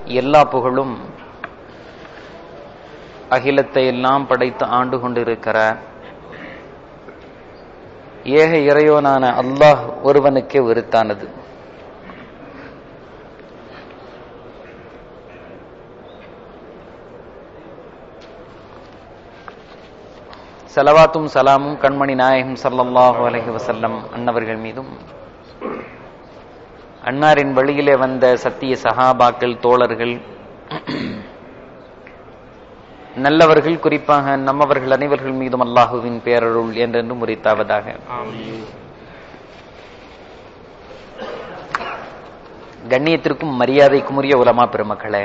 எல்லா புகழும் அகிலத்தை எல்லாம் படைத்து ஆண்டு கொண்டிருக்கிற ஏக இறையோனான அல்லாஹ் ஒருவனுக்கே உரித்தானது சலவாத்தும் சலாமும் கண்மணி நாயகம் சல்லல்லாஹு அலைஹி வசல்லம் அன்னவர்கள் மீதும் அன்னாரின் வழியிலே வந்த சத்திய சஹாபாக்கள் தோழர்கள் நல்லவர்கள் குறிப்பாக நம்மவர்கள் அனைவர்கள் மீதும் அல்லாஹுவின் பேரருள் என்றென்றும் முறித்தாவதாக கண்ணியத்திற்கும் மரியாதைக்கும் உரிய உலமா பெருமக்களே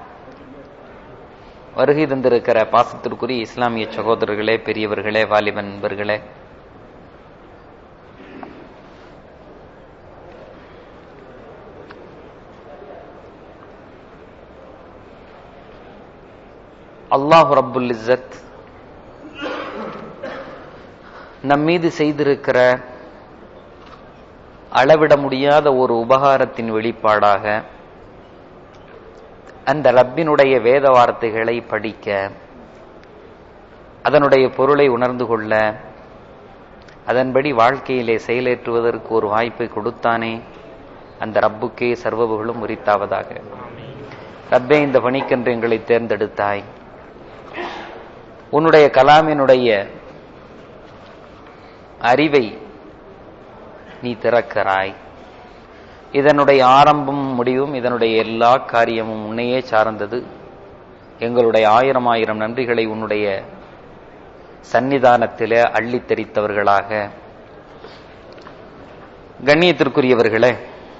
வருகை தந்திருக்கிற பாசத்திற்குரிய இஸ்லாமிய சகோதரர்களே பெரியவர்களே வாலிபன் நண்பர்களே அல்லாஹு ரப்புல் இஸ்ஸத் நம் மீது செய்திருக்கிற அளவிட முடியாத ஒரு உபகாரத்தின் வெளிப்பாடாக அந்த ரப்பினுடைய வேத வார்த்தைகளை படிக்க அதனுடைய பொருளை உணர்ந்து கொள்ள அதன்படி வாழ்க்கையிலே செயலேற்றுவதற்கு ஒரு வாய்ப்பை கொடுத்தானே அந்த ரப்புக்கே சர்வபுகளும் உரித்தாவதாக ரப்பே இந்த பணிக்கென்று எங்களை தேர்ந்தெடுத்தாய் உன்னுடைய கலாமினுடைய அறிவை நீ திறக்கிறாய் இதனுடைய ஆரம்பம் முடிவும் இதனுடைய எல்லா காரியமும் உன்னையே சார்ந்தது எங்களுடைய ஆயிரம் ஆயிரம் நன்றிகளை உன்னுடைய சன்னிதானத்திலே அள்ளித் தெரித்தவர்களாக கண்ணியத்திற்குரியவர்களே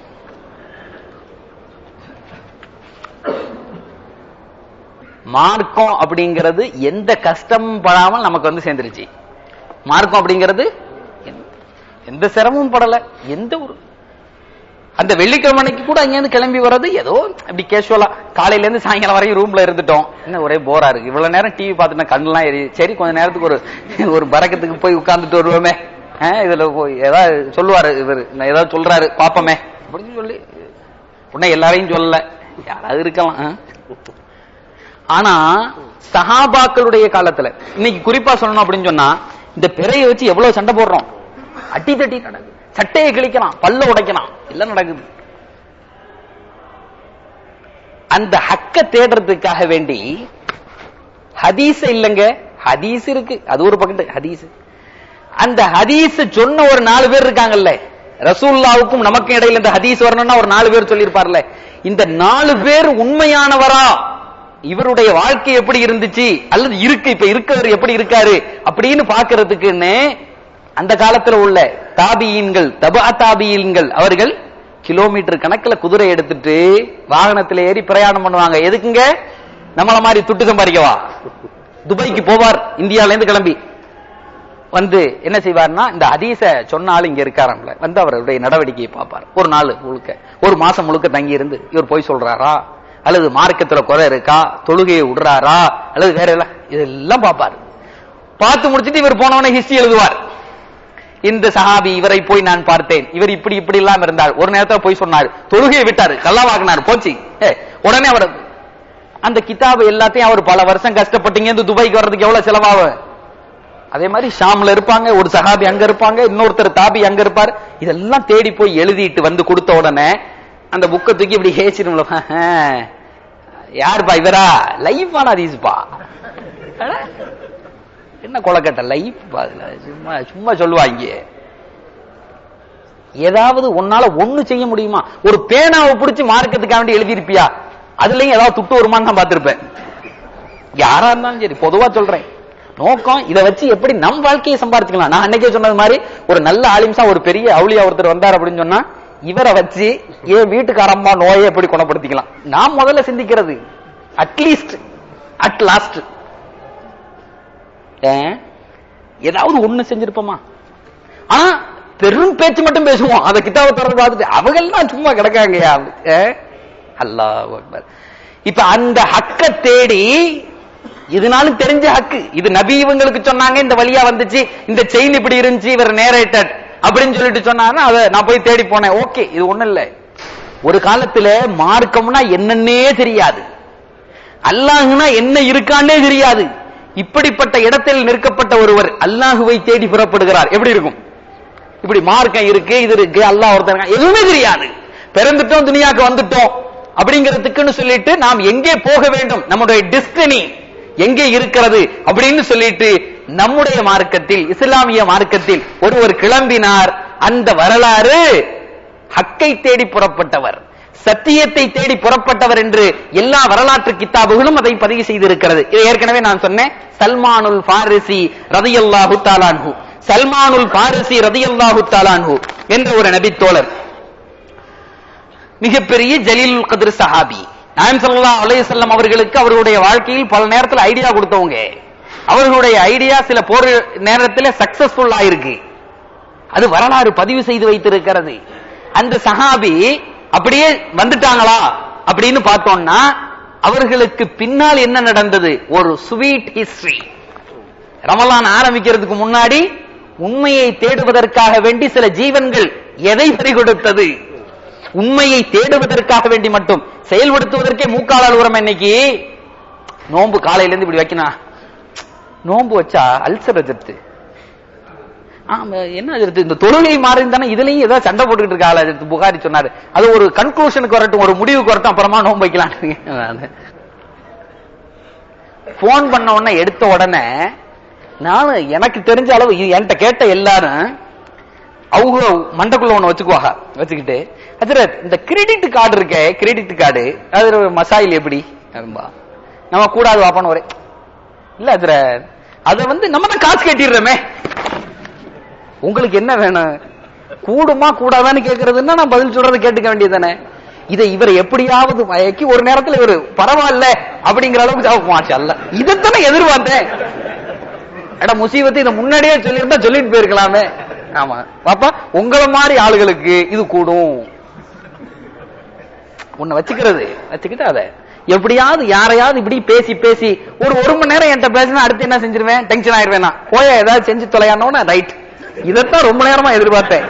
மார்க்கம் அப்படிங்கிறது எந்த கஷ்டமும் படாமல் நமக்கு வந்து சேர்ந்துருச்சு மார்க்கம் அப்படிங்கிறது எந்த சிரமமும் படல எந்த ஒரு அந்த வெள்ளிக்கிழமைக்கு கூட அங்கேருந்து கிளம்பி வர்றது ஏதோ அப்படி கேஷுவலா காலையில இருந்து சாயங்காலம் வரையும் ரூம்ல இருந்துட்டோம் என்ன ஒரே போரா இருக்கு இவ்வளவு நேரம் டிவி பார்த்துட்டு கண்ணெல்லாம் எரி சரி கொஞ்ச நேரத்துக்கு ஒரு ஒரு பறக்கத்துக்கு போய் உட்கார்ந்துட்டு வருவோமே இதுல போய் ஏதாவது சொல்லுவாரு இவர் ஏதாவது சொல்றாரு பாப்பமே அப்படின்னு சொல்லி உடனே எல்லாரையும் சொல்லல யாராவது இருக்கலாம் ஆனா சஹாபாக்களுடைய காலத்துல இன்னைக்கு குறிப்பா சொல்லணும் அப்படின்னு சொன்னா இந்த பிறையை வச்சு எவ்வளவு சண்டை போடுறோம் அட்டி தட்டி நடக்குது சட்டையை கிழிக்கலாம் பல்ல உடைக்கலாம் எல்லாம் நடக்குது அந்த ஹக்க தேடுறதுக்காக வேண்டி ஹதீஸ் இல்லைங்க ஹதீஸ் இருக்கு அது ஒரு பக்கம் ஹதீஸ் அந்த ஹதீஸ் சொன்ன ஒரு நாலு பேர் இருக்காங்கல்ல ரசூல்லாவுக்கும் நமக்கும் இடையில இந்த ஹதீஸ் வரணும்னா ஒரு நாலு பேர் சொல்லியிருப்பார்ல இந்த நாலு பேர் உண்மையானவரா இவருடைய வாழ்க்கை எப்படி இருந்துச்சு அல்லது இருக்கு இப்ப இருக்கவர் எப்படி இருக்காரு அப்படின்னு பாக்குறதுக்குன்னு அந்த காலத்துல உள்ள தாபியீன்கள் தபா தாபியீன்கள் அவர்கள் கிலோமீட்டர் கணக்கில் குதிரை எடுத்துட்டு வாகனத்துல ஏறி பிரயாணம் பண்ணுவாங்க எதுக்குங்க நம்மள மாதிரி துட்டு சம்பாதிக்கவா துபாய்க்கு போவார் இந்தியால இருந்து கிளம்பி வந்து என்ன செய்வார்னா இந்த அதீச சொன்ன ஆள் இங்க இருக்காராம்ல வந்து அவருடைய நடவடிக்கையை பார்ப்பார் ஒரு நாள் முழுக்க ஒரு மாசம் முழுக்க தங்கி இருந்து இவர் போய் சொல்றாரா அல்லது மார்க்கத்துல குறை இருக்கா தொழுகையை விடுறாரா அல்லது வேற எல்லாம் இதெல்லாம் பார்ப்பார் பார்த்து முடிச்சுட்டு இவர் போனவன ஹிஸ்டரி எழுதுவார் இந்த சஹாபி இவரை போய் நான் பார்த்தேன் இவர் இப்படி இப்படி இல்லாம இருந்தார் ஒரு நேரத்தில் போய் சொன்னார் தொழுகையை விட்டாரு கல்லாவாக்குனார் போச்சு உடனே அவர் அந்த கிதாபு எல்லாத்தையும் அவர் பல வருஷம் கஷ்டப்பட்டீங்க இந்த துபாய்க்கு வர்றதுக்கு எவ்வளவு செலவாகும் அதே மாதிரி ஷாம்ல இருப்பாங்க ஒரு சஹாபி அங்க இருப்பாங்க இன்னொருத்தர் தாபி அங்க இருப்பார் இதெல்லாம் தேடி போய் எழுதிட்டு வந்து கொடுத்த உடனே அந்த புக்கை தூக்கி இப்படி ஹேச்சிரும்ல யாருப்பா இவரா லைஃப் ஆனா அதீஸ்பா என்ன கொலக்கட்ட லைஃப் சும்மா சும்மா சொல்லுவாங்க ஏதாவது உன்னால ஒண்ணு செய்ய முடியுமா ஒரு பேனாவை பிடிச்சி மார்க்கத்துக்காக வேண்டி எழுதியிருப்பியா அதுலயும் ஏதாவது துட்டு வருமானு நான் பார்த்திருப்பேன் யாரா இருந்தாலும் சரி பொதுவா சொல்றேன் நோக்கம் இதை வச்சு எப்படி நம் வாழ்க்கையை சம்பாதிச்சுக்கலாம் நான் அன்னைக்கே சொன்னது மாதிரி ஒரு நல்ல ஆலிம்சா ஒரு பெரிய அவுளியா ஒருத்தர் வந்தார் அப்படின்னு சொன்னா இவரை வச்சு ஏன் வீட்டுக்காரம்மா நோயை எப்படி குணப்படுத்திக்கலாம் நான் முதல்ல சிந்திக்கிறது அட்லீஸ்ட் அட் லாஸ்ட் ஏதாவது ஒண்ணு செஞ்சிருப்போமா ஆனா பெரும் பேச்சு மட்டும் பேசுவோம் அதை கிட்டாவை திறந்து பார்த்துட்டு அவங்கெல்லாம் சும்மா கிடக்காங்கயா அல்லா இப்ப அந்த ஹக்க தேடி இதனாலும் தெரிஞ்ச ஹக்கு இது நபி இவங்களுக்கு சொன்னாங்க இந்த வழியா வந்துச்சு இந்த செயின் இப்படி இருந்துச்சு இவர் நேரேட்டட் அப்படின்னு சொல்லிட்டு சொன்னாங்கன்னா அதை நான் போய் தேடி போனேன் ஓகே இது ஒண்ணும் இல்ல ஒரு காலத்துல மார்க்கம்னா என்னன்னே தெரியாது அல்லாஹ்னா என்ன இருக்கான்னே தெரியாது இப்படிப்பட்ட இடத்தில் நிற்கப்பட்ட ஒருவர் அல்லாஹுவை தேடி புறப்படுகிறார் எப்படி இருக்கும் இப்படி மார்க்கம் இருக்கு இது இருக்கு அல்லாஹ் ஒருத்தன் இருக்கான். எதுவுமே தெரியாது பிறந்துட்டோம் துனியாக்கு வந்துட்டோம் அப்படிங்கிறதுக்குன்னு சொல்லிட்டு நாம் எங்கே போக வேண்டும் நம்முடைய டெஸ்டினி எங்கே இருக்கிறது அப்படின்னு சொல்லிட்டு நம்முடைய மார்க்கத்தில் இஸ்லாமிய மார்க்கத்தில் ஒருவர் கிளம்பினார் அந்த வரலாறு ஹக்கை தேடி புறப்பட்டவர் சத்தியத்தை தேடி புறப்பட்டவர் என்று எல்லா வரலாற்று கித்தாபுகளும் அதை பதிவு செய்திருக்கிறது இது ஏற்கனவே நான் சொன்னேன் சல்மானுல் ஃபாரிசி ரதியல்லாஹு தாலான்ஹு சல்மானுல் ஃபாரிசி ரதியல்லாஹு தாலான்ஹு என்ற ஒரு நபித்தோழர் மிகப்பெரிய ஜலீலுல் கதிர் சஹாபி நாயம் ஸல்லல்லாஹு அலைஹி வஸல்லம் அவர்களுக்கு அவர்களுடைய வாழ்க்கையில் பல நேரத்தில் ஐடியா கொடுத்தவங்க அவர்களுடைய ஐடியா சில போர் நேரத்தில் சக்சஸ்ஃபுல் ஆயிருக்கு அது வரலாறு பதிவு செய்து வைத்திருக்கிறது அந்த சஹாபி அப்படியே வந்துட்டாங்களா அப்படின்னு பார்த்தோம்னா அவர்களுக்கு பின்னால் என்ன நடந்தது ஒரு ஸ்வீட் ஹிஸ்டரி ரமலான் ஆரம்பிக்கிறதுக்கு முன்னாடி உண்மையை தேடுவதற்காக வேண்டி சில ஜீவன்கள் எதை பறிகொடுத்தது உண்மையை தேடுவதற்காக வேண்டி மட்டும் செயல்படுத்துவதற்கே மூக்கால் உரம் இன்னைக்கு நோன்பு காலையில இருந்து இப்படி வைக்கணும் நோன்பு வச்சா அல்சர் அஜர்த்து ஆமா என்ன அஜர்த்து இந்த தொழுகை மாறி தானே இதுலயும் ஏதோ சண்டை போட்டுக்கிட்டு இருக்காள் அஜர்த்து புகாரி சொன்னாரு அது ஒரு கன்க்ளூஷனுக்கு வரட்டும் ஒரு முடிவுக்கு வரட்டும் அப்புறமா நோன்பு வைக்கலாம் போன் பண்ண உடனே எடுத்த உடனே நானும் எனக்கு தெரிஞ்ச அளவு இது என்கிட்ட கேட்ட எல்லாரும் அவங்க மண்டக்குள்ள ஒண்ணு வச்சுக்குவாங்க வச்சுக்கிட்டு அஜரத் இந்த கிரெடிட் கார்டு இருக்கே கிரெடிட் கார்டு அது ஒரு மசாயில் எப்படி அப்படிம்பா. நம்ம கூடாது வாப்பான்னு ஒரே இல்ல அஜரத் அத வந்து நம்ம தான் காசு கட்டிடுறோமே உங்களுக்கு என்ன வேணும் கூடுமா கூடாதான்னு கேட்கறதுன்னா நான் பதில் சொல்றது கேட்டுக்க வேண்டியதானே இதை இவர் எப்படியாவது மயக்கி ஒரு நேரத்துல இவர் பரவாயில்ல அப்படிங்கிற அளவுக்கு ஜாபம் மாச்சு அல்ல இதைத்தானே எதிர்பார்த்தேன் எடா முசீபத்து இதை முன்னாடியே சொல்லியிருந்தா சொல்லிட்டு போயிருக்கலாமே ஆமா பாப்பா உங்கள மாதிரி ஆளுகளுக்கு இது கூடும் உன்னை வச்சுக்கிறது வச்சுக்கிட்டு அத எப்படியாவது யாரையாவது இப்படி பேசி பேசி ஒரு ஒரு மணி நேரம் என்கிட்ட பேசினா அடுத்து என்ன செஞ்சிருவேன் டென்ஷன் ஆயிருவேன் நான் போய ஏதாவது செஞ்சு தொலையானோன்னு ரைட் இதைத்தான் ரொம்ப நேரமா எதிர்பார்த்தேன்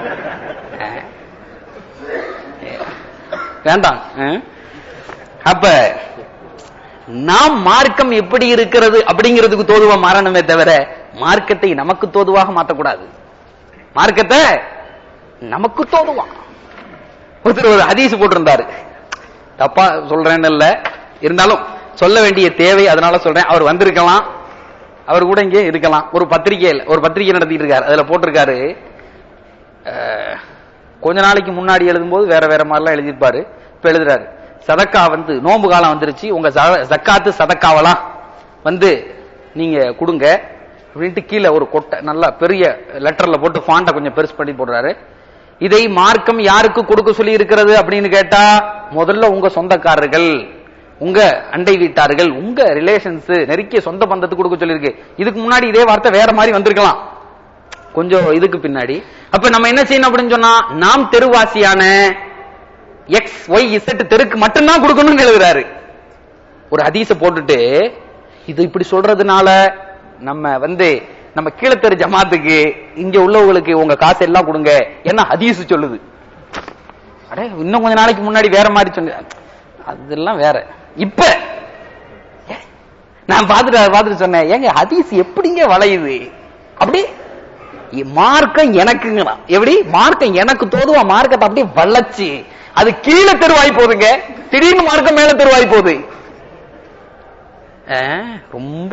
வேண்டாம் அஹ். அப்ப நாம் மார்க்கம் எப்படி இருக்கிறது அப்படிங்கிறதுக்கு தோதுவா மாறணுமே தவிர மார்க்கத்தை நமக்கு தோதுவாக மாற்றக்கூடாது மார்க்கத்தை நமக்கு தோதுவா ஒருத்தர் ஒரு ஹதீஸ் போட்டிருந்தாரு தப்பா சொல்றேன்னு இல்ல இருந்தாலும் சொல்ல வேண்டிய தேவை அதனால சொல்றேன் அவர் வந்திருக்கலாம் அவர் கூட இங்கே இருக்கலாம் ஒரு பத்திரிகையில் ஒரு பத்திரிகை நடத்திட்டு இருக்காரு அதுல போட்டிருக்காரு அஹ், கொஞ்ச நாளைக்கு முன்னாடி எழுதும்போது வேற வேற மாதிரிலாம் எழுதியிருப்பாரு இப்ப எழுதுறாரு சதக்கா வந்து நோன்பு காலம் வந்துருச்சு உங்க ச- ஜக்காத்து சதக்காவெல்லாம் வந்து நீங்க கொடுங்க அப்படின்ட்டு கீழே ஒரு கொட்டை நல்லா பெரிய லெட்டர்ல போட்டு ஃபாண்ட கொஞ்சம் பெருசு பண்ணி போடுறாரு இதை மார்க்கம் யாருக்கு கொடுக்க சொல்லி இருக்கிறது அப்படின்னு கேட்டா முதல்ல உங்க சொந்தக்காரர்கள் உங்க அண்டை வீட்டார்கள் உங்க ரிலேஷன்ஸ் நெருக்கிய சொந்த பந்தத்துக்கு கொடுக்க சொல்லியிருக்கு இதுக்கு முன்னாடி இதே வார்த்தை வேற மாதிரி வந்திருக்கலாம் கொஞ்சம் இதுக்கு பின்னாடி அப்ப நம்ம என்ன செய்யணும் அப்படின்னு சொன்னா நாம் தெருவாசியான எக்ஸ் ஒய் இசட் தெருக்கு மட்டும்தான் கொடுக்கணும்னு எழுதுறாரு ஒரு ஹதீஸ போட்டுட்டு இது இப்படி சொல்றதுனால நம்ம வந்து நம்ம கீழத்தெரு ஜமாத்துக்கு இங்க உள்ளவங்களுக்கு உங்க காசு எல்லாம் கொடுங்க என்ன ஹதீஸ் சொல்லுது அடே இன்னும் கொஞ்ச நாளைக்கு முன்னாடி வேற மாதிரி சொன்ன அதெல்லாம் வேற இப்ப ஏ, நான் பார்த்துட்டு பார்த்துட்டு சொன்னேன் ஏங்க ஹதீஸ் எப்படிங்க வளையுது அப்படி இ- மார்க்கம் எனக்குங்களாம் எப்படி மார்க்கம் எனக்கு தோதுவா மார்க்கத்தை அப்படியே வளைச்சு அது கீழே தெருவாய் போகுதுங்க திடீர்னு மார்க்கம் மேல தெருவாய் போகுது ஆ, ரொம்ப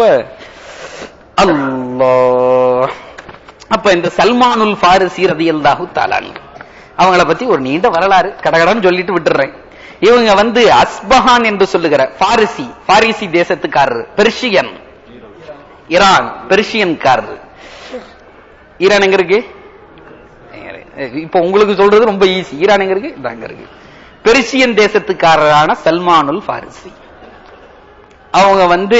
அல்லாஹ் அப்ப இந்த சல்மானுல் ஃபாரிசி ரதியல்லாஹு தாலான் அவங்கள பத்தி ஒரு நீண்ட வரலாறு கடகடன்னு சொல்லிட்டு விட்டுறேன் இவங்க வந்து அஸ்பஹான் என்று சொல்லுகிற பாரிசி பாரிசி தேசத்துக்காரர் பெர்ஷியன் ஈரான் பெர்ஷியன்காரர் ஈரான் எங்க இருக்கு இப்ப உங்களுக்கு சொல்றது ரொம்ப ஈஸி ஈரான் எங்க இருக்கு இதாங்க இருக்கு பெர்ஷியன் தேசத்துக்காரரான சல்மானுல் ஃபாரிசி அவங்க வந்து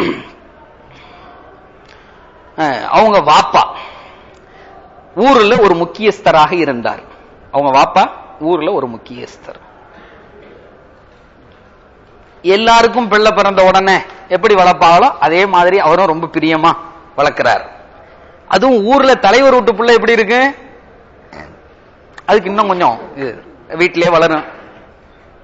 அஹ், அவங்க வாப்பா ஊர்ல ஒரு முக்கியஸ்தராக இருந்தார் அவங்க வாப்பா ஊர்ல ஒரு முக்கியஸ்தர் எல்லாருக்கும் பிள்ளை பிறந்த உடனே எப்படி வளர்ப்பாங்களோ அதே மாதிரி அவரும் ரொம்ப பிரியமா வளர்க்கிறார் அதுவும் ஊர்ல தலைவர் வீட்டு பிள்ளை எப்படி இருக்கு அதுக்கு இன்னும் கொஞ்சம் இது, வீட்டிலேயே வளரும்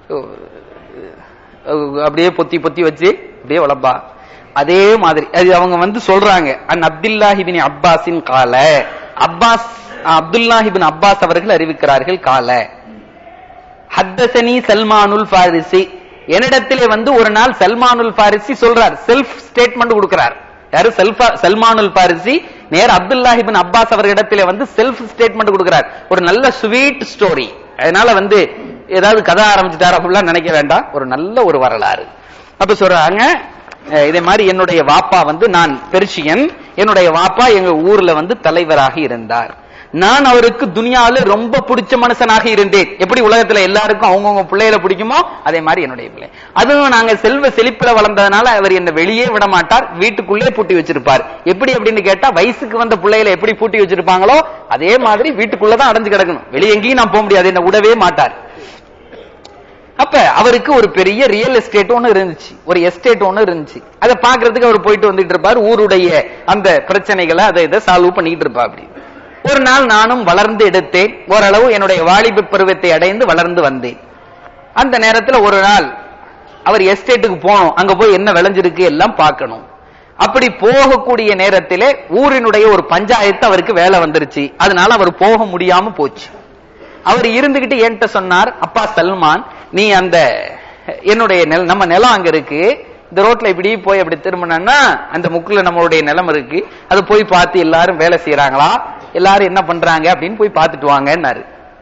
அப்படியே பொத்தி பொத்தி வச்சு அப்படியே வளர்ப்பா அதே மாதிரி அது அவங்க வந்து சொல்றாங்க அன் அப்துல்லாஹிபின் அப்பாஸின் கால அப்பாஸ் அப்துல்லாஹிபின் அப்பாஸ் அவர்கள் அறிவிக்கிறார்கள் கால ஹத்தசனி சல்மானுல் ஃபாரிசி என்னிடத்திலே வந்து ஒரு நாள் சல்மானுல் ஃபாரிசி சொல்றார் செல்ஃப் ஸ்டேட்மெண்ட் கொடுக்கிறார் யாரு செல்ஃபா சல்மானுல் ஃபாரிசி நேர் அப்துல்லாஹிபின் அப்பாஸ் அவர்களிடத்திலே வந்து செல்ஃப் ஸ்டேட்மெண்ட் கொடுக்கிறார் ஒரு நல்ல ஸ்வீட் ஸ்டோரி அதனால வந்து ஏதாவது கதை ஆரம்பிச்சுட்டார் அப்படிலாம் நினைக்க வேண்டாம் ஒரு நல்ல ஒரு வரலாறு அப்ப சொல்றாங்க அஹ் இதே மாதிரி என்னுடைய வாப்பா வந்து நான் பெர்ஷியன் என்னுடைய வாப்பா எங்க ஊர்ல வந்து தலைவராக இருந்தார் நான் அவருக்கு துனியால ரொம்ப பிடிச்ச மனுஷனாக இருந்தேன் எப்படி உலகத்துல எல்லாருக்கும் அவங்கவுங்க பிள்ளைகளை பிடிக்குமோ அதே மாதிரி என்னுடைய பிள்ளை அதுவும் நாங்க செல்வ செழிப்புல வளர்ந்ததுனால அவர் என்ன வெளியே விட மாட்டார் வீட்டுக்குள்ளே பூட்டி வச்சிருப்பார் எப்படி அப்படின்னு கேட்டா வயசுக்கு வந்த பிள்ளைகளை எப்படி பூட்டி வச்சிருப்பாங்களோ அதே மாதிரி வீட்டுக்குள்ளதான் அடைஞ்சு கிடக்கணும் வெளியே எங்கேயும் நான் போக முடியாது என்ன விடவே மாட்டார் அப்ப அவருக்கு ஒரு பெரிய ரியல் எஸ்டேட் ஒண்ணு இருந்துச்சு ஒரு எஸ்டேட் ஒண்ணு இருந்துச்சு அதை பாக்குறதுக்கு அவர் போயிட்டு வந்துட்டு இருப்பார் ஊருடைய அந்த பிரச்சனைகளை அதை இதை சால்வ் பண்ணிட்டு இருப்பா அப்படி ஒரு நாள் நானும் வளர்ந்து எடுத்தேன் ஓரளவு என்னுடைய வாலிப பருவத்தை அடைந்து வளர்ந்து வந்தேன் அந்த நேரத்துல ஒரு நாள் அவர் எஸ்டேட்டுக்கு போகணும் அங்க போய் என்ன விளைஞ்சிருக்கு எல்லாம் பார்க்கணும் அப்படி போகக்கூடிய நேரத்திலே ஊரினுடைய ஒரு பஞ்சாயத்து அவருக்கு வேலை வந்துருச்சு அதனால அவர் போக முடியாம போச்சு அவர் இருந்துகிட்டு என்கிட்ட சொன்னார் அப்பா சல்மான் நீ அந்த என்னுடைய நில நம்ம நிலம் அங்க இருக்கு இந்த ரோட்ல இப்படி போய் அப்படி திரும்பினா அந்த முக்குல நம்மளுடைய நிலம் இருக்கு அது போய் பார்த்து எல்லாரும் வேலை செய்யறாங்களா எல்லாரும் என்ன பண்றாங்க அப்படின்னு போய் பார்த்துட்டு வாங்கன்னாரு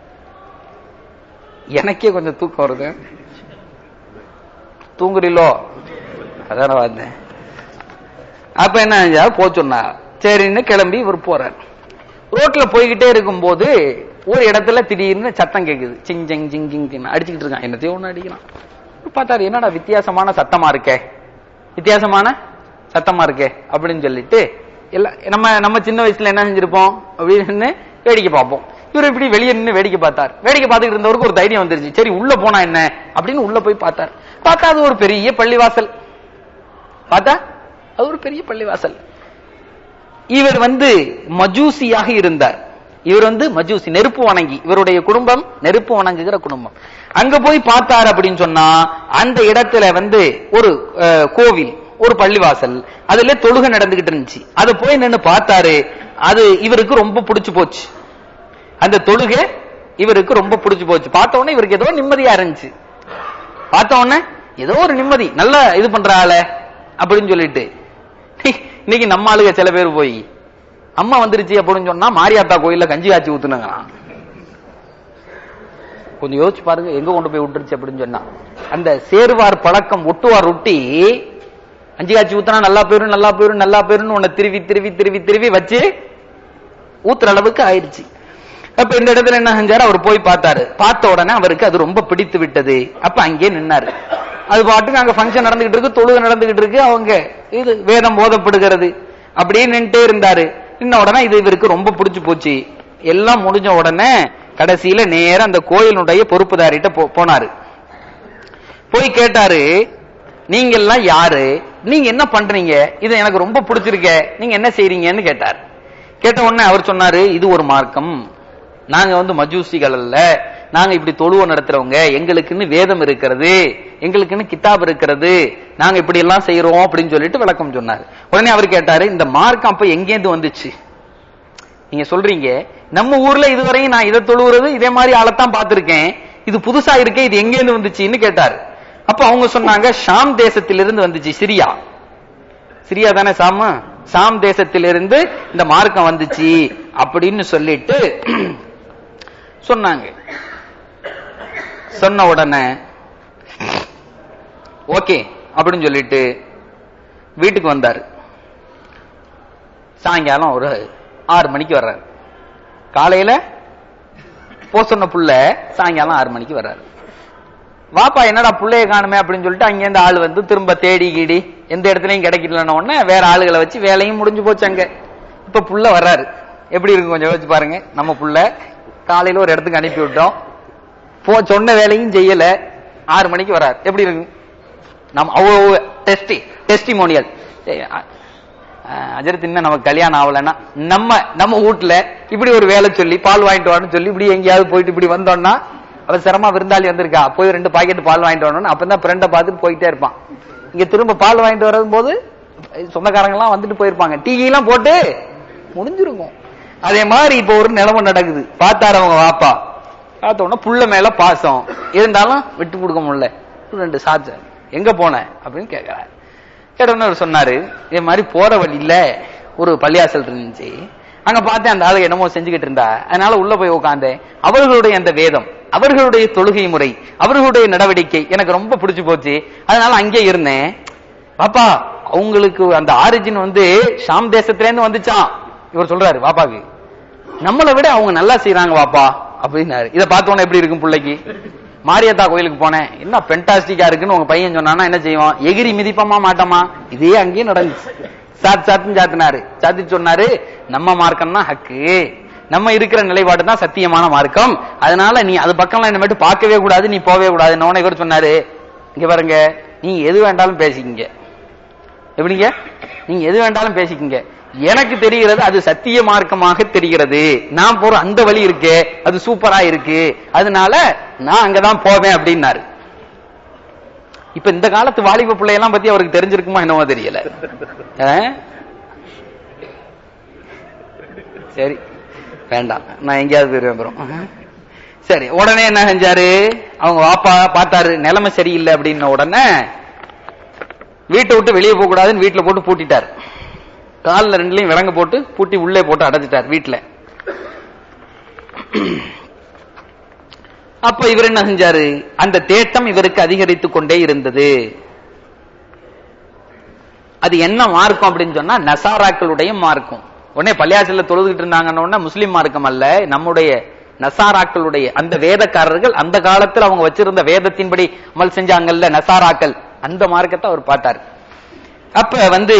எனக்கே கொஞ்சம் தூக்கம் வருது தூங்குறீங்களோ அதான வந்தேன் அப்ப என்ன செஞ்சா போ சொன்னா சரின்னு கிளம்பி இவர் போறார் ரோட்ல போய்கிட்டே இருக்கும்போது ஒரு இடத்துல திடீர்னு சத்தம் கேக்குது சிங் ஜங் ஜிங் ஜிங் ஜிங் அடிச்சுக்கிட்டு இருக்கான் என்னத்தையும் ஒண்ணு அடிக்கிறான் பார்த்தாரு என்னடா வித்தியாசமான சத்தமா இருக்கே வித்தியாசமான சத்தமா இருக்கே அப்படின்னு சொல்லிட்டு எல்லாம் நம்ம நம்ம சின்ன வயசுல என்ன செஞ்சிருப்போம் அப்படின்னு வேடிக்கை பார்ப்போம் இவர் இப்படி வெளியே நின்று வேடிக்கை பார்த்தார் வேடிக்கை பார்த்துட்டு இருந்தவருக்கு ஒரு தைரியம் வந்துருச்சு சரி உள்ள போனா என்ன அப்படின்னு உள்ள போய் பார்த்தார் பார்த்தா அது ஒரு பெரிய பள்ளிவாசல் பார்த்தா அது ஒரு பெரிய பள்ளிவாசல் இவர் வந்து மஜூசியாக இருந்தார் இவர் வந்து மஜூசி நெருப்பு வணங்கி இவருடைய குடும்பம் நெருப்பு வணங்குகிற குடும்பம் அங்க போய் பார்த்தார் அப்படின்னு சொன்னா அந்த இடத்துல வந்து ஒரு அஹ், கோவில் ஒரு பள்ளிவாசல் அதுல தொழுகை நடந்துகிட்டு இருந்துச்சு அது போய் நின்னு பார்த்தாரு அது இவருக்கு ரொம்ப பிடிச்சு போச்சு அந்த தொழுகை இவருக்கு ரொம்ப பிடிச்சு போச்சு பார்த்த உடனே இவருக்கு ஏதோ நிம்மதியா இருந்துச்சு பார்த்த உடனே ஏதோ ஒரு நிம்மதி நல்லா இது பண்றாள அப்படின்னு சொல்லிட்டு இன்னைக்கு நம்ம ஆளுங்க சில பேர் போய் அம்மா வந்துருச்சு அப்படின்னு சொன்னா மாரியாத்தா கோயில்ல கஞ்சி காய்ச்சி ஊத்துனாங்களாம் கொஞ்சம் யோசிச்சு பாருங்க எங்க கொண்டு போய் விட்டுருச்சு அப்படின்னு சொன்னா அந்த சேருவார் பழக்கம் ஒட்டுவார் ஒட்டி கஞ்சி காய்ச்சி ஊத்துனா நல்லா போயிரும் நல்லா போயிரும் நல்லா போயிரும் உன்னை திருவி திருவி திருவி திருவி வச்சு ஊத்துற அளவுக்கு ஆயிடுச்சு அப்ப இந்த இடத்துல என்ன செஞ்சாரு அவர் போய் பார்த்தாரு பார்த்த உடனே அவருக்கு அது ரொம்ப பிடித்து விட்டது அப்ப அங்கே நின்னாரு அது பாட்டுக்கு அங்க ஃபங்க்ஷன் நடந்துகிட்டு இருக்கு தொழுகை நடந்துகிட்டு இருக்கு அவங்க இது வேதம் போதப்படுகிறது அப்படியே நின்ட்டே இருந்தாரு நின்ன உடனே இது இவருக்கு ரொம்ப பிடிச்சு போச்சு எல்லாம் முடிஞ்ச உடனே கடைசியில நேரா அந்த கோயிலுடைய பொறுப்புதாரிட்ட போ- போனாரு போய் கேட்டாரு நீங்க எல்லாம் யாரு நீங்க என்ன பண்றீங்க இது எனக்கு ரொம்ப பிடிச்சிருக்கே நீங்க என்ன செய்றீங்கன்னு கேட்டார் கேட்ட உடனே அவர் சொன்னாரு இது ஒரு மார்க்கம் நாங்க வந்து மஜூசிகள் அல்ல நாங்க இப்படி தொழுவ நடத்துறவங்க எங்களுக்குன்னு வேதம் இருக்கிறது எங்களுக்குன்னு கிதாப் இருக்கிறது நாங்க இப்படி எல்லாம் செய்யறோம் அப்படின்னு சொல்லிட்டு விளக்கம் சொன்னாரு உடனே அவர் கேட்டாரு இந்த மார்க்கம் அப்ப எங்கேருந்து வந்துச்சு நீங்க சொல்றீங்க நம்ம ஊர்ல இதுவரையும் நான் இதை தொழுவுறது இதே மாதிரி ஆளத்தான் பார்த்திருக்கேன் இது புதுசா இருக்கே இது எங்கேருந்து வந்துச்சுன்னு கேட்டாரு அப்ப அவங்க சொன்னாங்க ஷாம் தேசத்திலிருந்து வந்துச்சு சிரியா சிரியா தானே சாம சாம் தேசத்திலிருந்து இந்த மார்க்கம் வந்துச்சு அப்படின்னு சொல்லிட்டு சொன்னாங்க சொன்ன உடனே ஓகே அப்படின்னு சொல்லிட்டு வீட்டுக்கு வந்தாரு சாயங்காலம் ஒரு ஆறு மணிக்கு வர்றாரு காலையில போ சொன்ன புள்ள சாயங்காலம் ஆறு மணிக்கு வர்றாரு வாப்பா என்னடா புள்ளைய காணுமே அப்படின்னு சொல்லிட்டு அங்கேருந்து ஆள் வந்து திரும்ப தேடி கீடி எந்த இடத்துலயும் கிடைக்கலன்ன உடனே வேற ஆளுகளை வச்சு வேலையும் முடிஞ்சு போச்சு அங்க இப்ப புள்ள வர்றாரு எப்படி இருக்கு கொஞ்சம் யோசிச்சு பாருங்க நம்ம புள்ள காலையில ஒரு இடத்துக்கு அனுப்பி விட்டோம் போ சொன்ன வேலையும் செய்யல ஆறு மணிக்கு வர்றாரு எப்படி இருக்கு நம்ம அவ்வளவு டெஸ்டி டெஸ்டிமோனியல் அஜரத் இன்னும் நமக்கு கல்யாணம் ஆகலைன்னா நம்ம நம்ம வீட்டுல இப்படி ஒரு வேலை சொல்லி பால் வாங்கிட்டு வான்னு சொல்லி இப்படி எங்கேயாவது போயிட்டு இப்படி வந்தோம்னா அவசரமா விருந்தாளி வந்திருக்கா போய் ரெண்டு பாக்கெட் பால் வாங்கிட்டு வரணும் அப்பதான் ஃப்ரெண்டை பார்த்துட்டு போயிட்டே இருப்பான் இங்க திரும்ப பால் வாங்கிட்டு வரும் போது சொந்தக்காரங்க எல்லாம் வந்துட்டு போயிருப்பாங்க டீ எல்லாம் போட்டு முடிஞ்சிருக்கும் அதே மாதிரி இப்ப ஒரு நிலைமை நடக்குது பார்த்தாரு அவங்க வாப்பா பார்த்த உடனே புள்ள மேல பாசம் இருந்தாலும் விட்டு கொடுக்க முடியல ரெண்டு சாச்ச எங்க போன அப்படின்னு கேக்குறாரு கேட்டோன்னு அவர் சொன்னாரு இதே மாதிரி போற வழியில ஒரு பள்ளியாசல் இருந்துச்சு அங்க பார்த்தேன் அந்த ஆளு என்னமோ செஞ்சுக்கிட்டு இருந்தா அதனால உள்ள போய் உட்காந்தேன் அவர்களுடைய அந்த வேதம் அவர்களுடைய தொழுகை முறை அவர்களுடைய நடவடிக்கை எனக்கு ரொம்ப பிடிச்சு போச்சு அதனால அங்கே இருந்தேன் பாப்பா அவங்களுக்கு அந்த ஆரிஜின் வந்து ஷாம் தேசத்துல இருந்து வந்துச்சான் இவர் சொல்றாரு பாப்பாக்கு நம்மளை விட அவங்க நல்லா செய்யறாங்க வாப்பா அப்படின்னாரு இதை பார்த்தோன்னே எப்படி இருக்கும் பிள்ளைக்கு மாரியத்தா கோயிலுக்கு போனேன் என்ன பென்டாஸ்டிக்கா இருக்குன்னு உங்க பையன் சொன்னானா என்ன செய்வோம் எகிரி மிதிப்பமா மாட்டோமா இதே அங்கேயும் நடந்துச்சு சாத்து சாத்துன்னு சாத்தினாரு சாத்தி சொன்னாரு நம்ம மார்க்கம் தான் ஹக்கு நம்ம இருக்கிற நிலைப்பாடு தான் சத்தியமான மார்க்கம் அதனால நீ அது பக்கம்லாம் இனிமேட்டு பார்க்கவே கூடாது நீ போவே கூடாது உடனே இவர் சொன்னாரு இங்க பாருங்க நீ எது வேண்டாலும் பேசிக்கிங்க எப்படிங்க நீங்க எது வேண்டாலும் பேசிக்கிங்க எனக்கு தெரிகிறது அது சத்திய மார்க்கமாக தெரிகிறது நான் போற அந்த வழி இருக்கே அது சூப்பரா இருக்கு அதனால நான் அங்கதான் போவேன் அப்படின்னாரு இப்ப இந்த காலத்து வாலிப பிள்ளையெல்லாம் பத்தி அவருக்கு தெரிஞ்சிருக்குமா என்னவோ தெரியல ஆ? சரி வேண்டாம் நான் எங்கேயாவது விரும்புறோம் சரி உடனே என்ன செஞ்சாரு அவங்க வாப்பா பார்த்தாரு நிலைமை சரியில்லை அப்படின்ன உடனே வீட்டை விட்டு வெளியே போக கூடாதுன்னு வீட்டுல போட்டு பூட்டிட்டார் காலில் ரெண்டுலையும் விலங்க போட்டு பூட்டி உள்ளே போட்டு அடைச்சிட்டார் வீட்டுல அப்ப இவர் என்ன செஞ்சாரு அந்த தேட்டம் இவருக்கு அதிகரித்துக் கொண்டே இருந்தது அது என்ன மார்க்கம் அப்படின்னு சொன்னா நசாராக்களுடைய மார்க்கம் உடனே பள்ளியாசல்ல தொழுதுகிட்டு இருந்தாங்கன்னு உடனே முஸ்லிம் மார்க்கம் அல்ல நம்முடைய நசாராக்களுடைய அந்த வேதக்காரர்கள் அந்த காலத்துல அவங்க வச்சிருந்த வேதத்தின்படி அமல் செஞ்சாங்கல்ல நசாராக்கள் அந்த மார்க்கத்தை அவர் பார்த்தார் அப்ப வந்து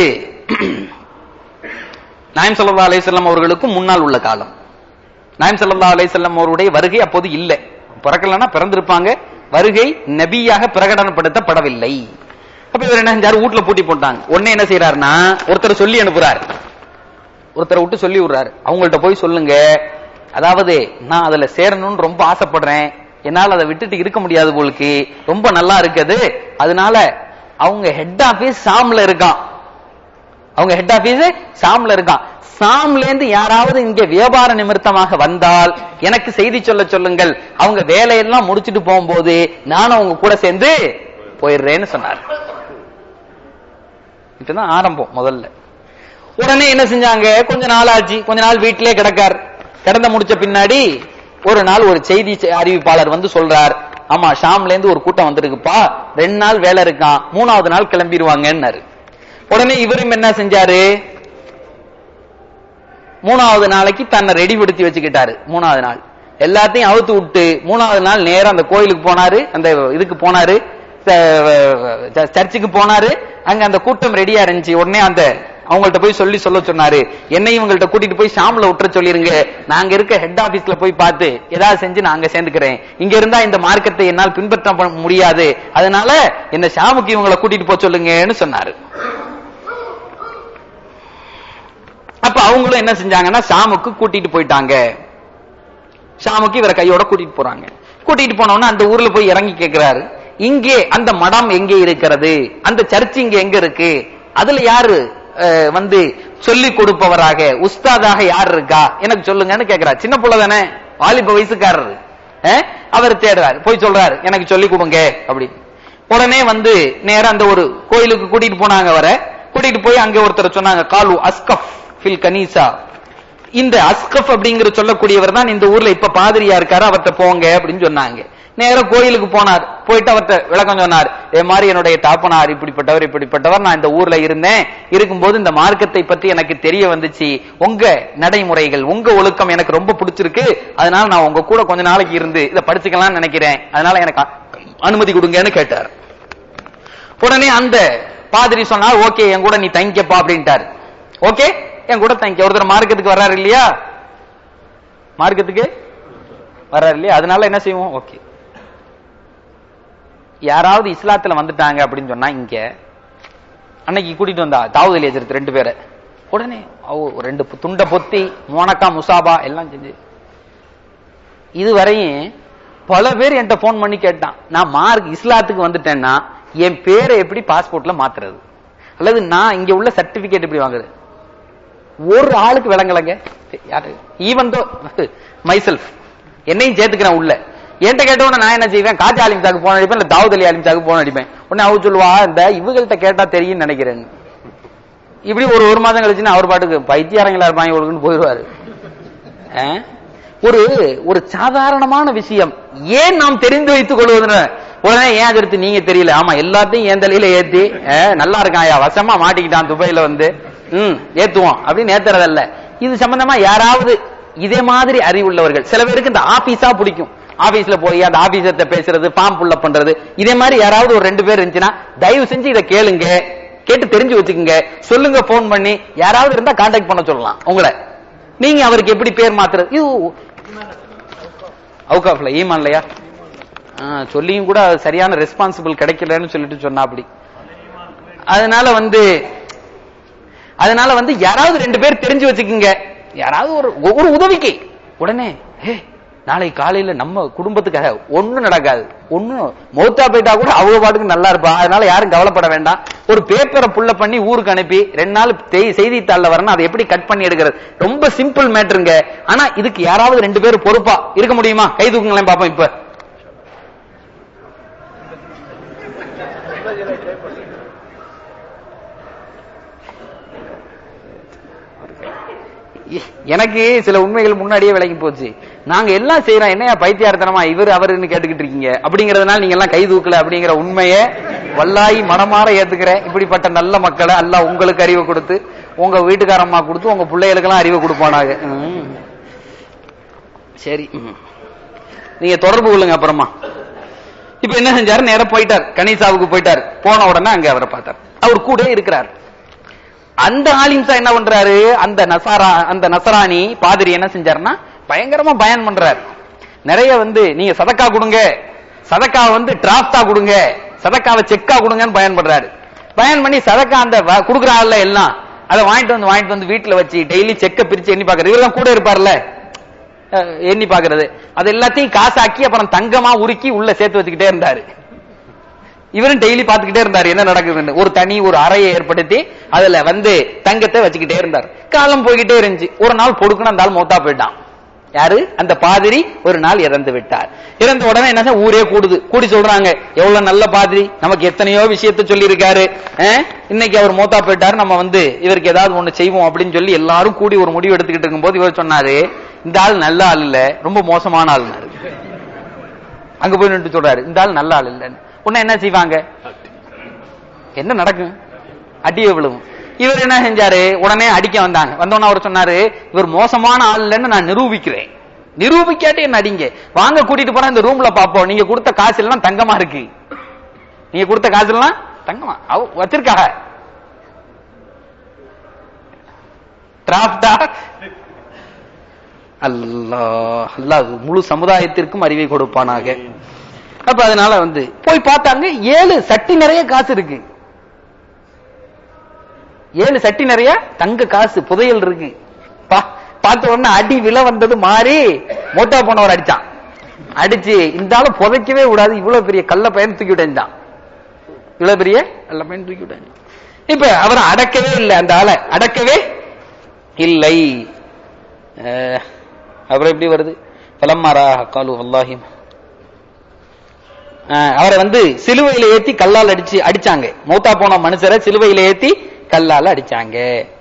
நாயம் சல்லா அலிசல்லாம் அவர்களுக்கும் முன்னால் உள்ள காலம் நாயம் சல்லா அலிசல்லாம் அவருடைய வருகை அப்போது இல்லை பிறக்கலன்னா பிறந்திருப்பாங்க வருகை நபியாக பிரகடனப்படுத்தப்படவில்லை அப்ப இவர் என்ன செஞ்சாரு வீட்டுல பூட்டி போட்டாங்க உடனே என்ன செய்யறாருன்னா ஒருத்தர் சொல்லி அனுப்புறாரு ஒருத்தரை விட்டு சொல்லி விடுறாரு அவங்கள்ட்ட போய் சொல்லுங்க அதாவது நான் அதுல சேரணும்னு ரொம்ப ஆசைப்படுறேன் என்னால அதை விட்டுட்டு இருக்க முடியாது போலுக்கு ரொம்ப நல்லா இருக்குது அதனால அவங்க ஹெட் ஆபீஸ் சாம்ல இருக்கான் அவங்க ஹெட் ஆபீஸ் சாம்ல இருக்கான் சாம்ல இருந்து யாராவது இங்க வியாபார நிமித்தமாக வந்தால் எனக்கு செய்தி சொல்ல சொல்லுங்கள் அவங்க வேலையெல்லாம் முடிச்சிட்டு போகும்போது நானும் அவங்க கூட சேர்ந்து போயிடுறேன்னு சொன்னார் இப்பதான் ஆரம்பம் முதல்ல உடனே என்ன செஞ்சாங்க கொஞ்ச நாள் ஆச்சு கொஞ்ச நாள் வீட்டிலே கிடக்கார் கிடந்த முடிச்ச பின்னாடி ஒரு நாள் ஒரு செய்தி செ- அறிவிப்பாளர் வந்து சொல்றார் ஆமா ஷாம்ல இருந்து ஒரு கூட்டம் வந்திருக்குப்பா ரெண்டு நாள் வேலை இருக்கான் மூணாவது நாள் கிளம்பிடுவாங்கன்னாரு உடனே இவரும் என்ன செஞ்சாரு மூணாவது நாளைக்கு தன்னை ரெடி படுத்தி வச்சுக்கிட்டாரு மூணாவது நாள் எல்லாத்தையும் அவுத்து விட்டு மூணாவது நாள் நேரா அந்த கோயிலுக்கு போனாரு அந்த இதுக்கு போனாரு ச- சர்ச்சுக்கு போனாரு அங்க அந்த கூட்டம் ரெடியா இருந்துச்சு உடனே அந்த அவங்கள்ட்ட போய் சொல்லி சொல்ல சொன்னாரு என்னையும் இவங்கள்ட்ட கூட்டிட்டு போய் ஷாம்ல விட்டுற சொல்லிருங்க நாங்க இருக்க ஹெட் ஆபீஸ்ல போய் பார்த்து ஏதாவது செஞ்சு நான் அங்க சேர்ந்துக்கிறேன் இங்க இருந்தா இந்த மார்க்கத்தை என்னால் பின்பற்ற ப- முடியாது அதனால என்ன ஷாமுக்கு இவங்களை கூட்டிட்டு போக சொல்லுங்கன்னு சொன்னாரு அப்ப அவங்களும் என்ன செஞ்சாங்கன்னா ஷாமுக்கு கூட்டிட்டு போயிட்டாங்க ஷாமுக்கு இவரை கையோட கூட்டிட்டு போறாங்க கூட்டிட்டு போனோம்னா அந்த ஊர்ல போய் இறங்கி கேக்குறாரு இங்கே அந்த மடம் எங்கே இருக்கிறது அந்த சர்ச் இங்க எங்க இருக்கு அதுல யாரு அஹ், வந்து சொல்லி கொடுப்பவராக உஸ்தாதாக யார் இருக்கா எனக்கு சொல்லுங்கன்னு கேக்குறாரு சின்ன புள்ள தானே வாலிப வயசுக்காரரு அஹ், அவர் தேடுறாரு போய் சொல்றாரு எனக்கு சொல்லி கொடுங்க அப்படி உடனே வந்து நேரா அந்த ஒரு கோயிலுக்கு கூட்டிட்டு போனாங்க வர கூட்டிட்டு போய் அங்க ஒருத்தர் சொன்னாங்க காலு அஸ்கப் ஃபில் கனீசா இந்த அஸ்கப் அப்படிங்கிற சொல்லக்கூடியவர் தான் இந்த ஊர்ல இப்ப பாதிரியா இருக்காரு அவர்ட்ட போங்க அப்படின்னு சொன்னாங்க நேரா கோயிலுக்கு போனார் போயிட்டு அவர்ட்ட விளக்கம் சொன்னார் ஏ மாதிரி என்னுடைய தாப்பனார் இப்படிப்பட்டவர் இப்படிப்பட்டவர் நான் இந்த ஊர்ல இருந்தேன் இருக்கும்போது இந்த மார்க்கத்தை பத்தி எனக்கு தெரிய வந்துச்சு உங்க நடைமுறைகள் உங்க ஒழுக்கம் எனக்கு ரொம்ப பிடிச்சிருக்கு அதனால நான் உங்க கூட கொஞ்ச நாளைக்கு இருந்து இதை படிச்சுக்கலாம்னு நினைக்கிறேன் அதனால எனக்கு அனுமதி கொடுங்கன்னு கேட்டார் உடனே அந்த பாதிரி சொன்னார் ஓகே என் கூட நீ தங்கிக்கப்பா அப்படின்ட்டாரு ஓகே என் கூட தங்கிக்க ஒருத்தர் மார்க்கத்துக்கு வர்றாரு இல்லையா மார்க்கத்துக்கு வர்றாரு இல்லையா அதனால என்ன செய்வோம் ஓகே யாராவது இஸ்லாத்துல வந்துட்டாங்க அப்படின்னு சொன்னா இங்க அன்னைக்கு கூட்டிட்டு வந்தா தாவூத் அலி ஹஜ்ரத் ரெண்டு பேரை உடனே அவ ரெண்டு துண்டை பொத்தி மோனக்கா முசாபா எல்லாம் செஞ்சு இதுவரையும் பல பேர் என்கிட்ட போன் பண்ணி கேட்டான் நான் மார்க் இஸ்லாத்துக்கு வந்துட்டேன்னா என் பேரை எப்படி பாஸ்போர்ட்ல மாத்துறது அல்லது நான் இங்க உள்ள சர்டிபிகேட் எப்படி வாங்குறது ஒரு ஆளுக்கு விளங்கலங்க யாரு ஈவன் தோ மைசெல்ஃப் என்னையும் சேர்த்துக்கிறேன் உள்ள என்கிட்ட கேட்டவன நான் என்ன செய்வேன் காஜி ஆலிம் சாக்கு போன் அடிப்பேன் இல்ல தாவூத் அலி ஆலிம் சாக்கு போன் அடிப்பேன் உடனே அவ சொல்லுவா இந்த இவங்கள்ட்ட கேட்டா தெரியும் நினைக்கிறேன் இப்படி ஒரு ஒரு மாதம் கழிச்சுன்னா அவர் பாட்டுக்கு பைத்தியாரங்களா இருப்பாங்க இவளுக்குன்னு போயிடுவாரு ஆ? ஒரு ஒரு சாதாரணமான விஷயம் ஏன் நாம் தெரிந்து வைத்துக் கொள்வதுன்னு உடனே ஏன் அதிர்த்து நீங்க தெரியல ஆமா எல்லாத்தையும் என் தலையில ஏத்தி ஆ, நல்லா இருக்கான் ஐயா வசமா மாட்டிக்கிட்டான் துபாயில வந்து ம் ஏத்துவோம் அப்படின்னு ஏத்துறதல்ல இது சம்பந்தமா யாராவது இதே மாதிரி அறிவுள்ளவர்கள் சில பேருக்கு இந்த ஆபீஸா பிடிக்கும் ஆபீஸ்ல போய் அந்த ஆபீசர்ட்ட பேசுறது ஃபார்ம் புள்ள பண்றது இதே மாதிரி யாராவது ஒரு ரெண்டு பேர் இருந்துச்சுன்னா தயவு செஞ்சு இதை கேளுங்க கேட்டு தெரிஞ்சு வச்சுக்கோங்க சொல்லுங்க போன் பண்ணி யாராவது இருந்தா கான்டாக்ட் பண்ண சொல்லலாம் உங்களை நீங்க அவருக்கு எப்படி பேர் மாத்துறது இது அவுகாஃப்ல ஈமான்லையா ஆ, சொல்லியும் கூட அது சரியான ரெஸ்பான்சிபிள் கிடைக்கலன்னு சொல்லிட்டு சொன்னா அப்படி அதனால வந்து அதனால வந்து யாராவது ரெண்டு பேர் தெரிஞ்சு வச்சுக்கோங்க யாராவது ஒரு ஒரு உதவிக்கு உடனே ஹே நாளை காலையில நம்ம குடும்பத்துக்காக ஒண்ணும் நடக்காது ஒண்ணும் மௌத்தா போயிட்டா கூட அவங்க பாட்டுக்கு நல்லா இருப்பா அதனால யாரும் கவலைப்பட வேண்டாம் ஒரு பேப்பரை புள்ள பண்ணி ஊருக்கு அனுப்பி ரெண்டு நாள் தெய்- செய்தித்தாள்ல வரணும் அதை எப்படி கட் பண்ணி எடுக்கிறது ரொம்ப சிம்பிள் மேட்டருங்க ஆனா இதுக்கு யாராவது ரெண்டு பேர் பொறுப்பா இருக்க முடியுமா கை தூக்குங்களேன் பாப்போம் இப்ப எ- எனக்கு சில உண்மைகள் முன்னாடியே விளங்கி போச்சு நாங்க எல்லாம் செய்யறோம் என்னையா பைத்தியார்த்தனமா இவர் அவருன்னு கேட்டுக்கிட்டு இருக்கீங்க அப்படிங்கறதுனால நீங்க எல்லாம் கை தூக்கல அப்படிங்கிற உண்மையை வல்லாயி மனமாற ஏத்துக்கிறேன் இப்படிப்பட்ட நல்ல மக்களை அல்லாஹ் உங்களுக்கு அறிவை கொடுத்து உங்க வீட்டுக்காரம்மா கொடுத்து உங்க பிள்ளைகளுக்கெல்லாம் அறிவை கொடுப்பானாக ம். சரி ம். நீங்க தொடர்பு கொள்ளுங்க அப்புறமா இப்ப என்ன செஞ்சாரு நேரா போயிட்டார் கனிசாவுக்கு போயிட்டார் போன உடனே அங்க அவரை பார்த்தார் அவர் கூட இருக்கிறார் அந்த ஆலிம்சா என்ன பண்றாரு அந்த நசாரா அந்த நசராணி பாதிரி என்ன செஞ்சாருன்னா பயங்கரமா பயன் பண்றாரு நிறைய வந்து நீங்க சதக்கா கொடுங்க சதக்கா வந்து டிராப்டா கொடுங்க சதக்காவை செக்கா கொடுங்கன்னு பயன் பண்றாரு பயன் பண்ணி சதக்கா அந்த வ- குடுக்குறாள்ல எல்லாம் அதை வாங்கிட்டு வந்து வாங்கிட்டு வந்து வீட்டுல வச்சு டெய்லி செக்க பிரிச்சு எண்ணி பாக்குறது இவரெல்லாம் கூட இருப்பார்ல அஹ், எண்ணி பாக்குறது அது எல்லாத்தையும் காசாக்கி அப்புறம் தங்கமா உருக்கி உள்ள சேர்த்து வச்சுக்கிட்டே இருந்தாரு இவரும் டெய்லி பாத்துக்கிட்டே இருந்தார் என்ன நடக்குதுன்னு ஒரு தனி ஒரு அறையை ஏற்படுத்தி அதுல வந்து தங்கத்தை வச்சுக்கிட்டே இருந்தார் காலம் போய்கிட்டே இருந்துச்சு ஒரு நாள் பொடுக்கணும் அந்த ஆள் மௌத்தா போயிட்டான் யாரு அந்த பாதிரி ஒரு நாள் இறந்து விட்டார் இறந்த உடனே என்ன செய்ய? ஊரே கூடுது கூடி சொல்றாங்க எவ்வளவு நல்ல பாதிரி நமக்கு எத்தனையோ விஷயத்த சொல்லி இருக்காரு இன்னைக்கு அவர் மௌத்தா போயிட்டாரு நம்ம வந்து இவருக்கு ஏதாவது ஒண்ணு செய்வோம் அப்படின்னு சொல்லி எல்லாரும் கூடி ஒரு முடிவு எடுத்துக்கிட்டு இருக்கும்போது இவர் சொன்னாரு இந்த ஆள் நல்ல ஆள் இல்ல ரொம்ப மோசமான ஆள்னாரு அங்க போய் நின்று சொல்றாரு இந்த ஆள் நல்ல ஆள் இல்லைன்னு உடனே என்ன செய்வாங்க என்ன நடக்கும் அடிய விழுவும் இவர் என்ன செஞ்சாரு உடனே அடிக்க வந்தாங்க வந்தோடனே அவர் சொன்னாரு இவர் மோசமான ஆள் இல்லைன்னு நான் நிரூபிக்கிறேன் நிரூபிக்காட்டி என்ன அடிங்க வாங்க கூட்டிட்டு போனா இந்த ரூம்ல பாப்போம் நீங்க கொடுத்த காசு எல்லாம் தங்கமா இருக்கு நீங்க கொடுத்த காசு எல்லாம் தங்கமா அவ வச்சிருக்காக டிராப்டா அல்லாஹ் அல்லாஹ் முழு சமுதாயத்திற்கும் அறிவை கொடுப்பானாக அப்ப அதனால வந்து போய் பார்த்தாங்க ஏழு சட்டி நிறைய காசு இருக்கு ஏழு சட்டி நிறைய தங்க காசு புதையல் இருக்கு பா- பார்த்த உடனே அடி விலை வந்தது மாறி மோட்டா போனவர் அடிச்சான் அடிச்சு இந்த ஆளு புதைக்கவே கூடாது இவ்வளவு பெரிய கள்ள பையன் தூக்கி விட்டான் இவ்வளவு பெரிய கள்ள பையன் தூக்கி விட்டாங்க இப்ப அவர் அடக்கவே இல்லை அந்த ஆளை அடக்கவே இல்லை அஹ், அப்புறம் எப்படி வருது பலம்மாரா காலு அல்லாஹி அவரை வந்து சிலுவையில ஏத்தி கல்லால் அடிச்சு அடிச்சாங்க மௌத்தா போன மனுஷரை சிலுவையில ஏத்தி கல்லால அடிச்சாங்க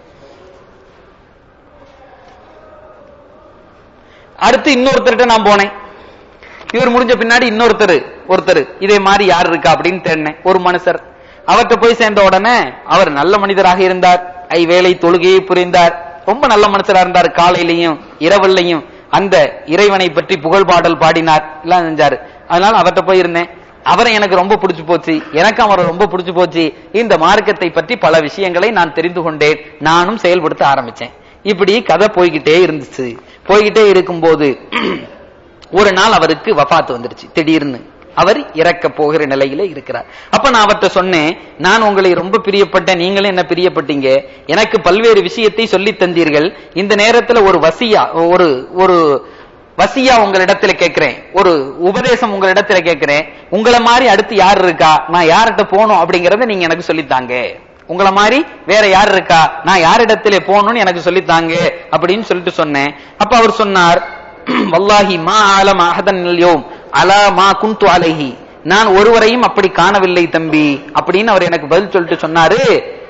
அடுத்து இன்னொருத்தர்கிட்ட நான் போனேன் இவர் முடிஞ்ச பின்னாடி இன்னொருத்தர் ஒருத்தர் இதே மாதிரி யார் இருக்கா அப்படின்னு தேடினேன் ஒரு மனுஷர் அவர்கிட்ட போய் சேர்ந்த உடனே அவர் நல்ல மனிதராக இருந்தார் ஐ வேலை தொழுகையை புரிந்தார் ரொம்ப நல்ல மனுஷரா இருந்தார் காலையிலையும் இரவுலையும் அந்த இறைவனை பற்றி புகழ் பாடல் பாடினார் எல்லாம் செஞ்சாரு அதனால அவர்கிட்ட போய் இருந்தேன் அவரை எனக்கு ரொம்ப பிடிச்சு போச்சு எனக்கு அவரை ரொம்ப பிடிச்சு போச்சு இந்த மார்க்கத்தை பற்றி பல விஷயங்களை நான் தெரிந்து கொண்டேன் நானும் செயல்படுத்த ஆரம்பிச்சேன் இப்படி கதை போய்கிட்டே இருந்துச்சு போய்கிட்டே இருக்கும்போது ஒரு நாள் அவருக்கு வஃபாத்து வந்துருச்சு திடீர்னு அவர் இறக்க போகிற நிலையில இருக்கிறார் அப்ப நான் அவர்கிட்ட சொன்னேன் நான் உங்களை ரொம்ப பிரியப்பட்டேன் நீங்களும் என்ன பிரியப்பட்டீங்க எனக்கு பல்வேறு விஷயத்தை சொல்லி தந்தீர்கள் இந்த நேரத்துல ஒரு வசியா ஒரு ஒரு வசியா உங்களிடத்துல கேட்கிறேன் ஒரு உபதேசம் உங்களிடத்துல கேட்கிறேன் உங்களை மாதிரி அடுத்து யார் இருக்கா நான் யார்கிட்ட போகணும் அப்படிங்கறத நீங்க எனக்கு சொல்லித்தாங்க உங்களை மாதிரி வேற யார் இருக்கா நான் யாரிடத்திலே போகணும்னு எனக்கு சொல்லித்தாங்க அப்படின்னு சொல்லிட்டு சொன்னேன் அப்ப அவர் சொன்னார் வல்லாஹி மா ஆலம் அஹதன் யோம் அலா மா குந்து அலைஹி நான் ஒருவரையும் அப்படி காணவில்லை தம்பி அப்படின்னு அவர் எனக்கு பதில் சொல்லிட்டு சொன்னாரு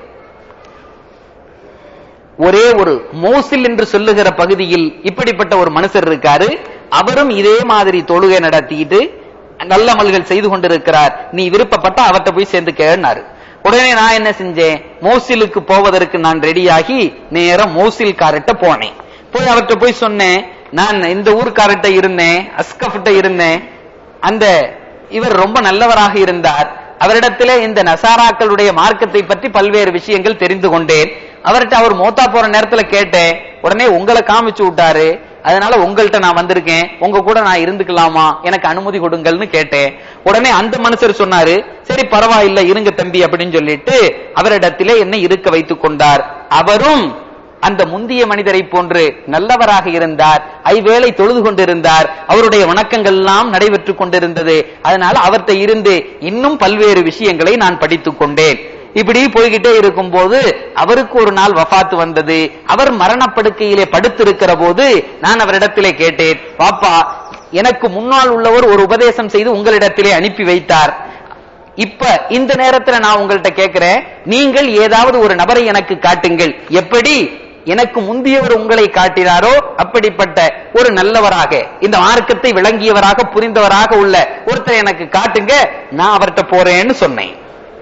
ஒரே ஒரு மோசில் என்று சொல்லுகிற பகுதியில் இப்படிப்பட்ட ஒரு மனுஷர் இருக்காரு அவரும் இதே மாதிரி தொழுகை நடத்திட்டு நல்ல மல்கள் செய்து கொண்டிருக்கிறார் நீ விருப்பப்பட்ட அவர்கிட்ட போய் சேர்ந்து கேனாரு உடனே நான் என்ன செஞ்சேன் மோசிலுக்கு போவதற்கு நான் ரெடியாகி நேரம் மோசில்கார்ட்ட போனேன் போய் அவர்கிட்ட போய் சொன்னேன் நான் இந்த ஊர்க்கார்ட்ட இருந்தேன் அஸ்கஃப்ட்ட இருந்தேன் அந்த இவர் ரொம்ப நல்லவராக இருந்தார் அவரிடத்திலே இந்த நசாராக்களுடைய மார்க்கத்தை பற்றி பல்வேறு விஷயங்கள் தெரிந்து கொண்டேன் அவர்கிட்ட அவர் மோத்தா போற நேரத்துல கேட்டேன் உடனே உங்களை காமிச்சு விட்டாரு அதனால உங்கள்கிட்ட நான் வந்திருக்கேன் உங்க கூட நான் இருந்துக்கலாமா எனக்கு அனுமதி கொடுங்கள்னு கேட்டேன் உடனே அந்த மனுஷர் சொன்னாரு சரி பரவாயில்ல இருங்க தம்பி அப்படின்னு சொல்லிட்டு அவரிடத்திலே என்னை இருக்க வைத்துக் கொண்டார் அவரும் அந்த முந்திய மனிதரை போன்று நல்லவராக இருந்தார் ஐவேளை தொழுது கொண்டிருந்தார் அவருடைய வணக்கங்கள் எல்லாம் நடைபெற்றுக் கொண்டிருந்தது அதனால அவர்கிட்ட இருந்து இன்னும் பல்வேறு விஷயங்களை நான் படித்துக் கொண்டேன் இப்படி போய்கிட்டே இருக்கும் போது அவருக்கு ஒரு நாள் வஃபாத்து வந்தது அவர் மரணப்படுக்கையிலே படுத்திருக்கிற போது நான் அவரிடத்திலே கேட்டேன் பாப்பா எனக்கு முன்னால் உள்ளவர் ஒரு உபதேசம் செய்து உங்களிடத்திலே அனுப்பி வைத்தார் இப்ப இந்த நேரத்துல நான் உங்கள்கிட்ட கேட்கிறேன் நீங்கள் ஏதாவது ஒரு நபரை எனக்கு காட்டுங்கள் எப்படி எனக்கு முந்தியவர் உங்களை காட்டினாரோ அப்படிப்பட்ட ஒரு நல்லவராக இந்த மார்க்கத்தை விளங்கியவராக புரிந்தவராக உள்ள ஒருத்தர் எனக்கு காட்டுங்க நான் அவர்கிட்ட போறேன்னு சொன்னேன்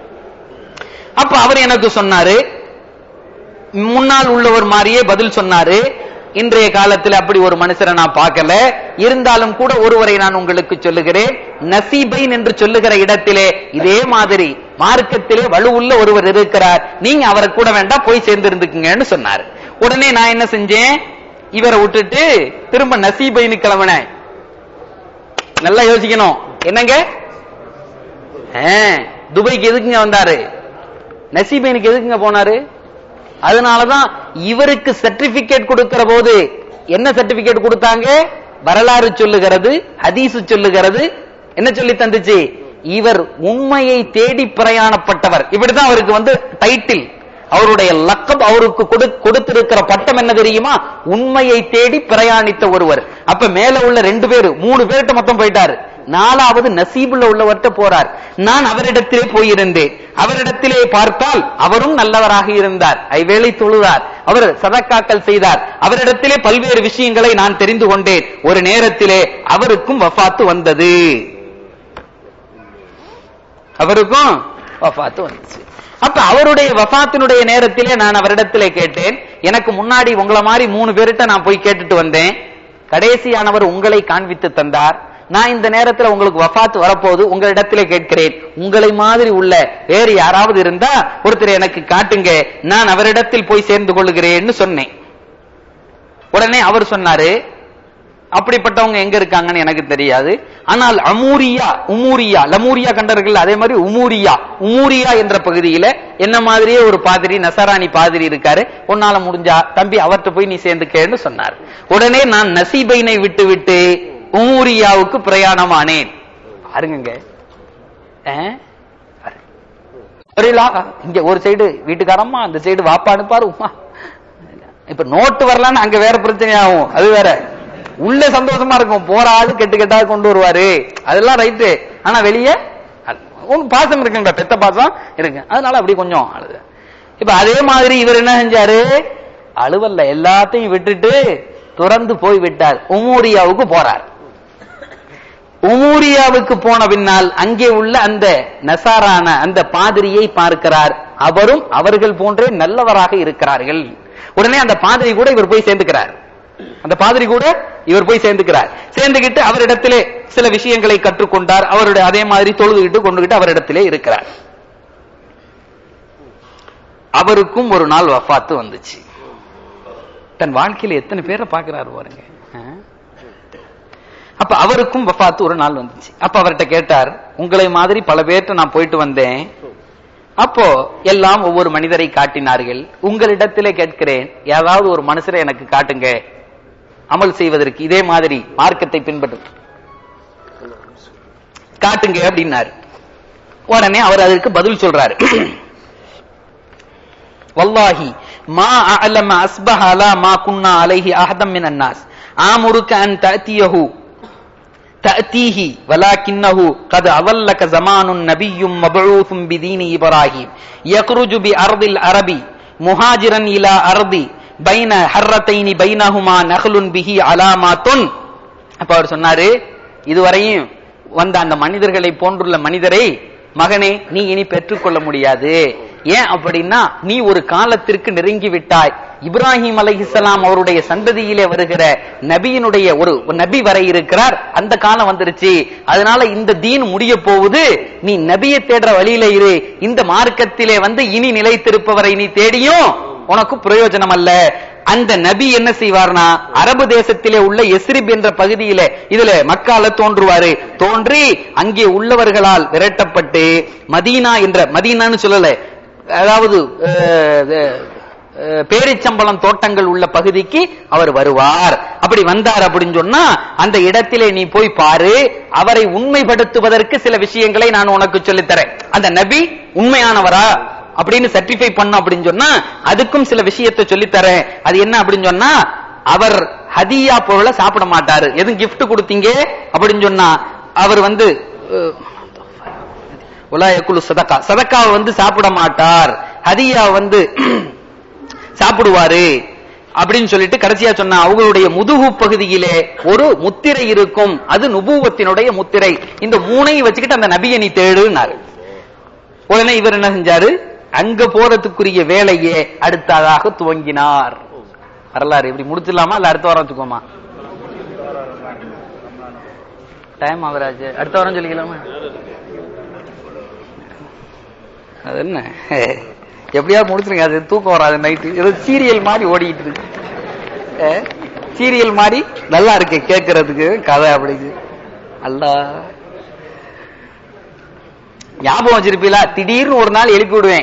அப்ப அவர் எனக்கு சொன்னாரு முன்னால் உள்ளவர் மாதிரியே பதில் சொன்னாரு இன்றைய காலத்தில் அப்படி ஒரு மனுஷரை நான் பார்க்கல இருந்தாலும் கூட ஒருவரை நான் உங்களுக்கு சொல்லுகிறேன் நசீபைன் என்று சொல்லுகிற இடத்திலே இதே மாதிரி மார்க்கத்திலே வலுவுள்ள ஒருவர் இருக்கிறார் நீங்க அவரை கூட வேண்டாம் போய் சேர்ந்து இருந்துக்குங்கன்னு சொன்னார் உடனே நான் என்ன செஞ்சேன் இவரை விட்டுட்டு திரும்ப நசீபைனு கிளம்பினேன் நல்லா யோசிக்கணும் என்னங்க ஆ, துபாய்க்கு எதுக்குங்க வந்தாரு நசீபைனுக்கு எதுக்குங்க போனாரு அதனாலதான் இவருக்கு சர்டிபிகேட் கொடுக்கிற போது என்ன சர்டிபிகேட் கொடுத்தாங்க வரலாறு சொல்லுகிறது ஹதீஸ் சொல்லுகிறது என்ன சொல்லி தந்துச்சு இவர் உண்மையை தேடி பிரயாணப்பட்டவர் இப்படிதான் அவருக்கு வந்து டைட்டில் அவருடைய லக்கம் அவருக்கு கொடு- கொடுத்திருக்கிற பட்டம் என்ன தெரியுமா உண்மையை தேடி பிரயாணித்த ஒருவர் அப்ப மேல உள்ள ரெண்டு பேரு மூணு பேர்கிட்ட மொத்தம் போயிட்டாரு நாலாவது நசீபுள்ள உள்ளவர்கிட்ட போறார் நான் அவரிடத்திலே போயிருந்தேன் அவரிடத்திலே பார்த்தால் அவரும் நல்லவராக இருந்தார் ஐவேளை தொழுதார் அவர் சதக்காக்கள் செய்தார் அவரிடத்திலே பல்வேறு விஷயங்களை நான் தெரிந்து கொண்டேன் ஒரு நேரத்திலே அவருக்கும் வஃபாத்து வந்தது அவருக்கும் வஃபாத்து வந்துச்சு அப்ப அவருடைய வஃபாத்தினுடைய நேரத்திலே நான் அவரிடத்திலே கேட்டேன் எனக்கு முன்னாடி உங்களை மாதிரி மூணு பேர்கிட்ட நான் போய் கேட்டுட்டு வந்தேன் கடைசியானவர் உங்களை காண்பித்து தந்தார் நான் இந்த நேரத்துல உங்களுக்கு வஃபாத்து வரப்போது உங்களிடத்திலே கேட்கிறேன் உங்களை மாதிரி உள்ள வேறு யாராவது இருந்தா ஒருத்தர் எனக்கு காட்டுங்க நான் அவரிடத்தில் போய் சேர்ந்து கொள்ளுகிறேன்னு சொன்னேன் உடனே அவர் சொன்னாரு அப்படிப்பட்டவங்க எங்க இருக்காங்கன்னு எனக்கு தெரியாது ஆனால் அமூரியா உமூரியா லமூரியா கண்டர்கள் அதே மாதிரி உமூரியா உமூரியா என்ற பகுதியில என்ன மாதிரியே ஒரு பாதிரி நசராணி பாதிரி இருக்காரு உன்னால முடிஞ்சா தம்பி அவர்கிட்ட போய் நீ சேர்ந்துக்கேன்னு சொன்னார் உடனே நான் நசீபைனை விட்டு விட்டு உமூரியாவுக்கு பிரயாணமானேன் பாருங்க சரிலா இங்க ஒரு சைடு வீட்டுக்காரம்மா அந்த சைடு வாப்பா அனுப்பாரு உமா இப்ப நோட்டு வரலான்னு அங்க வேற பிரச்சனை ஆகும் அது வேற உள்ள சந்தோஷமா இருக்கும் போற ஆளு கெட்டு கெட்டா கொண்டு வருவாரு அதெல்லாம் ரைட்டு ஆனா வெளியே உங்க பாசம் இருக்குங்க பெத்த பாசம் இருக்கு அதனால அப்படி கொஞ்சம் அழுது இப்ப அதே மாதிரி இவர் என்ன செஞ்சாரு அழுவல்ல எல்லாத்தையும் விட்டுட்டு துறந்து போய் விட்டார் உமூரியாவுக்கு போறார் உமூரியாவுக்கு போன பின்னால் அங்கே உள்ள அந்த நசாரான அந்த பாதிரியை பார்க்கிறார் அவரும் அவர்கள் போன்றே நல்லவராக இருக்கிறார்கள் உடனே அந்த பாதிரி கூட இவர் போய் சேர்ந்துக்கிறார் அந்த பாதிரி கூட இவர் போய் சேர்ந்துக்கிறார் சேர்ந்துகிட்டு அவரிடத்திலே சில விஷயங்களை கற்றுக்கொண்டார் அவருடைய அதே மாதிரி தொழுதுகிட்டு கொண்டுகிட்டு அவரிடத்திலே இருக்கிறார் அவருக்கும் ஒரு நாள் வஃபாத்து வந்துச்சு தன் வாழ்க்கையில எத்தனை பேரை பார்க்கிறாரு பாருங்க ஆ? அப்ப அவருக்கும் வஃபாத்து ஒரு நாள் வந்துச்சு அப்ப அவர்கிட்ட கேட்டார் உங்களை மாதிரி பல பேர்ட்ட நான் போயிட்டு வந்தேன் அப்போ எல்லாம் ஒவ்வொரு மனிதரை காட்டினார்கள் உங்களிடத்திலே கேட்கிறேன் ஏதாவது ஒரு மனுஷரை எனக்கு காட்டுங்க அமல் செய்வதற்கு இதே மாதிரி மார்க்கத்தை பின்பற்றும் காட்டுங்க அப்படின்னாரு உடனே அவர் அதற்கு பதில் சொல்றாரு வல்லாஹி மா அலம அஸ்பஹ அலா மா குன்னா அலைஹி அஹதம் மின் அன்னாஸ் ஆமுருக்க அன் தஅதியஹு تأتيه ولكنه قد أظلك زمان نبي مبعوث بدين إبراهيم يخرج بأرض العرب مهاجرا إلى أرض بين حرتين بينهما نخل به علامات அப்ப அவர் சொன்னாரு இதுவரையும் வந்த அந்த மனிதர்களை போன்றுள்ள மனிதரை மகனே நீ இனி பெற்றுக்கொள்ள முடியாது ஏன் அப்படின்னா நீ ஒரு காலத்திற்கு நெருங்கி விட்டாய் இப்ராஹிம் அலைஹிஸ்ஸலாம் அவருடைய சந்ததியிலே வருகிற நபியினுடைய ஒரு ஒரு நபி வரை இருக்கிறார் அந்த காலம் வந்துருச்சு அதனால இந்த தீன் முடிய போகுது நீ நபியை தேடுற வழியில இரு இந்த மார்க்கத்திலே வந்து இனி நிலைத்திருப்பவரை நீ தேடியும் உனக்கு பிரயோஜனம் அல்ல அந்த நபி என்ன செய்வார்னா அரபு தேசத்திலே உள்ள எஸ்ரிப் என்ற பகுதியில இதுல மக்கால தோன்றுவாரு தோன்றி அங்கே உள்ளவர்களால் விரட்டப்பட்டு மதீனா என்ற மதீனான்னு சொல்லல அதாவது அஹ், அஹ், பேரிச்சம்பளம் தோட்டங்கள் உள்ள பகுதிக்கு அவர் வருவார் அப்படி வந்தார் அப்படின்னு சொன்னா அந்த இடத்திலே நீ போய் பாரு அவரை உண்மைப்படுத்துவதற்கு சில விஷயங்களை நான் உனக்கு சொல்லித் தரேன் அந்த நபி உண்மையானவரா அப்படின்னு சர்டிஃபை பண்ண அப்படின்னு சொன்னா அதுக்கும் சில விஷயத்தை சொல்லித் தரேன் அது என்ன அப்படின்னு சொன்னா அவர் ஹதியா பொருளை சாப்பிட மாட்டாரு எதுவும் gift கொடுத்தீங்க அப்படின்னு சொன்னா அவர் வந்து அஹ், உலாயக்குழு சதக்கா சதக்காவை வந்து சாப்பிட மாட்டார் ஹதியா வந்து சாப்பிடுவாரு அப்படின்னு சொல்லிட்டு கடைசியா சொன்ன அவங்களுடைய முதுகு பகுதியிலே ஒரு முத்திரை இருக்கும் அது நுபுவத்தினுடைய முத்திரை இந்த மூணையும் வச்சுக்கிட்டு அந்த நபியை நீ தேடுனாரு உடனே இவர் என்ன செஞ்சாரு அங்க போறதுக்குரிய வேலையே அடுத்ததாக துவங்கினார் வரலாறு இப்படி முடிச்சிடலாமா இல்ல அடுத்த வாரம் வச்சுக்கோமா டைம் ஆவராஜ் அடுத்த வாரம் சொல்லிக்கலாமா அது என்ன எப்படியாவது முடிச்சிருங்க அது தூக்கம் வராது நைட்டு ஏதோ சீரியல் மாதிரி ஓடிட்டு இருக்கு சீரியல் மாதிரி நல்லா இருக்கு கேட்கறதுக்கு கதை அப்படிங்க அல்லா ஞாபகம் வச்சிருப்பீங்களா திடீர்னு ஒரு நாள் எழுப்பி விடுவேன்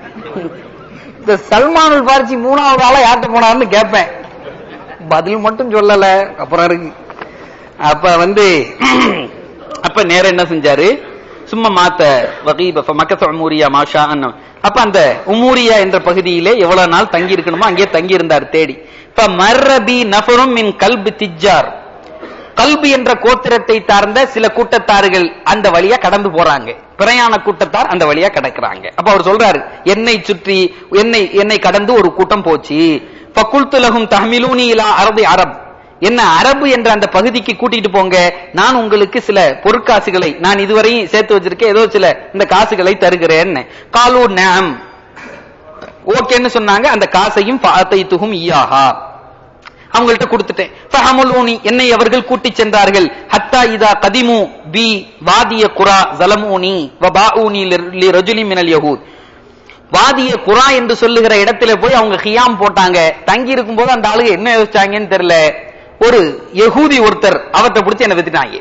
இந்த சல்மானுல் பார்ச்சி மூணாவது ஆளா யார்கிட்ட போனார்னு கேட்பேன் பதில் மட்டும் சொல்லல அப்புறம் இருக்கு அப்ப வந்து அப்ப நேரம் என்ன செஞ்சாரு சும்மா மாத்த வகீப மக்கத்த உமூரியா மாஷா அன்னம் அப்ப அந்த உமூரியா என்ற பகுதியிலே எவ்வளவு நாள் தங்கி இருக்கணுமோ அங்கே தங்கி இருந்தார் தேடி இப்ப மர்ரபி நஃபரும் மின் கல்பு திஜார் கல்பு என்ற கோத்திரத்தை சார்ந்த சில கூட்டத்தார்கள் அந்த வழியா கடந்து போறாங்க பிரயாண கூட்டத்தார் அந்த வழியா கடக்குறாங்க அப்ப அவர் சொல்றாரு என்னை சுற்றி என்னை என்னை கடந்து ஒரு கூட்டம் போச்சு ஃபகுல்துலகும் தஹ்மிலூனி இலா அரபி அரப் என்ன அரபு என்ற அந்த பகுதிக்கு கூட்டிட்டு போங்க நான் உங்களுக்கு சில பொற்காசுகளை நான் இதுவரையும் சேர்த்து வச்சிருக்கேன் ஏதோ சில இந்த காசுகளை தருகிறேன் காலூ நேம் ஓகேன்னு சொன்னாங்க அந்த காசையும் துகும் ஈயாஹா அவங்கள்ட்ட கொடுத்துட்டேன் ஃபஹமுலூனி என்னை அவர்கள் கூட்டி சென்றார்கள் ஹத்தா இதா கதிமு பி வாதிய குரா ஜலமூனி வபாஊனி லி ரஜுலி மினல் யஹூத் வாதிய குரா என்று சொல்லுகிற இடத்துல போய் அவங்க ஹியாம் போட்டாங்க தங்கி இருக்கும்போது அந்த ஆளுங்க என்ன யோசிச்சாங்கன்னு தெரியல ஒரு யகூதி ஒருத்தர் அவர்கிட்ட பிடிச்சி என்ன வித்துட்டாங்க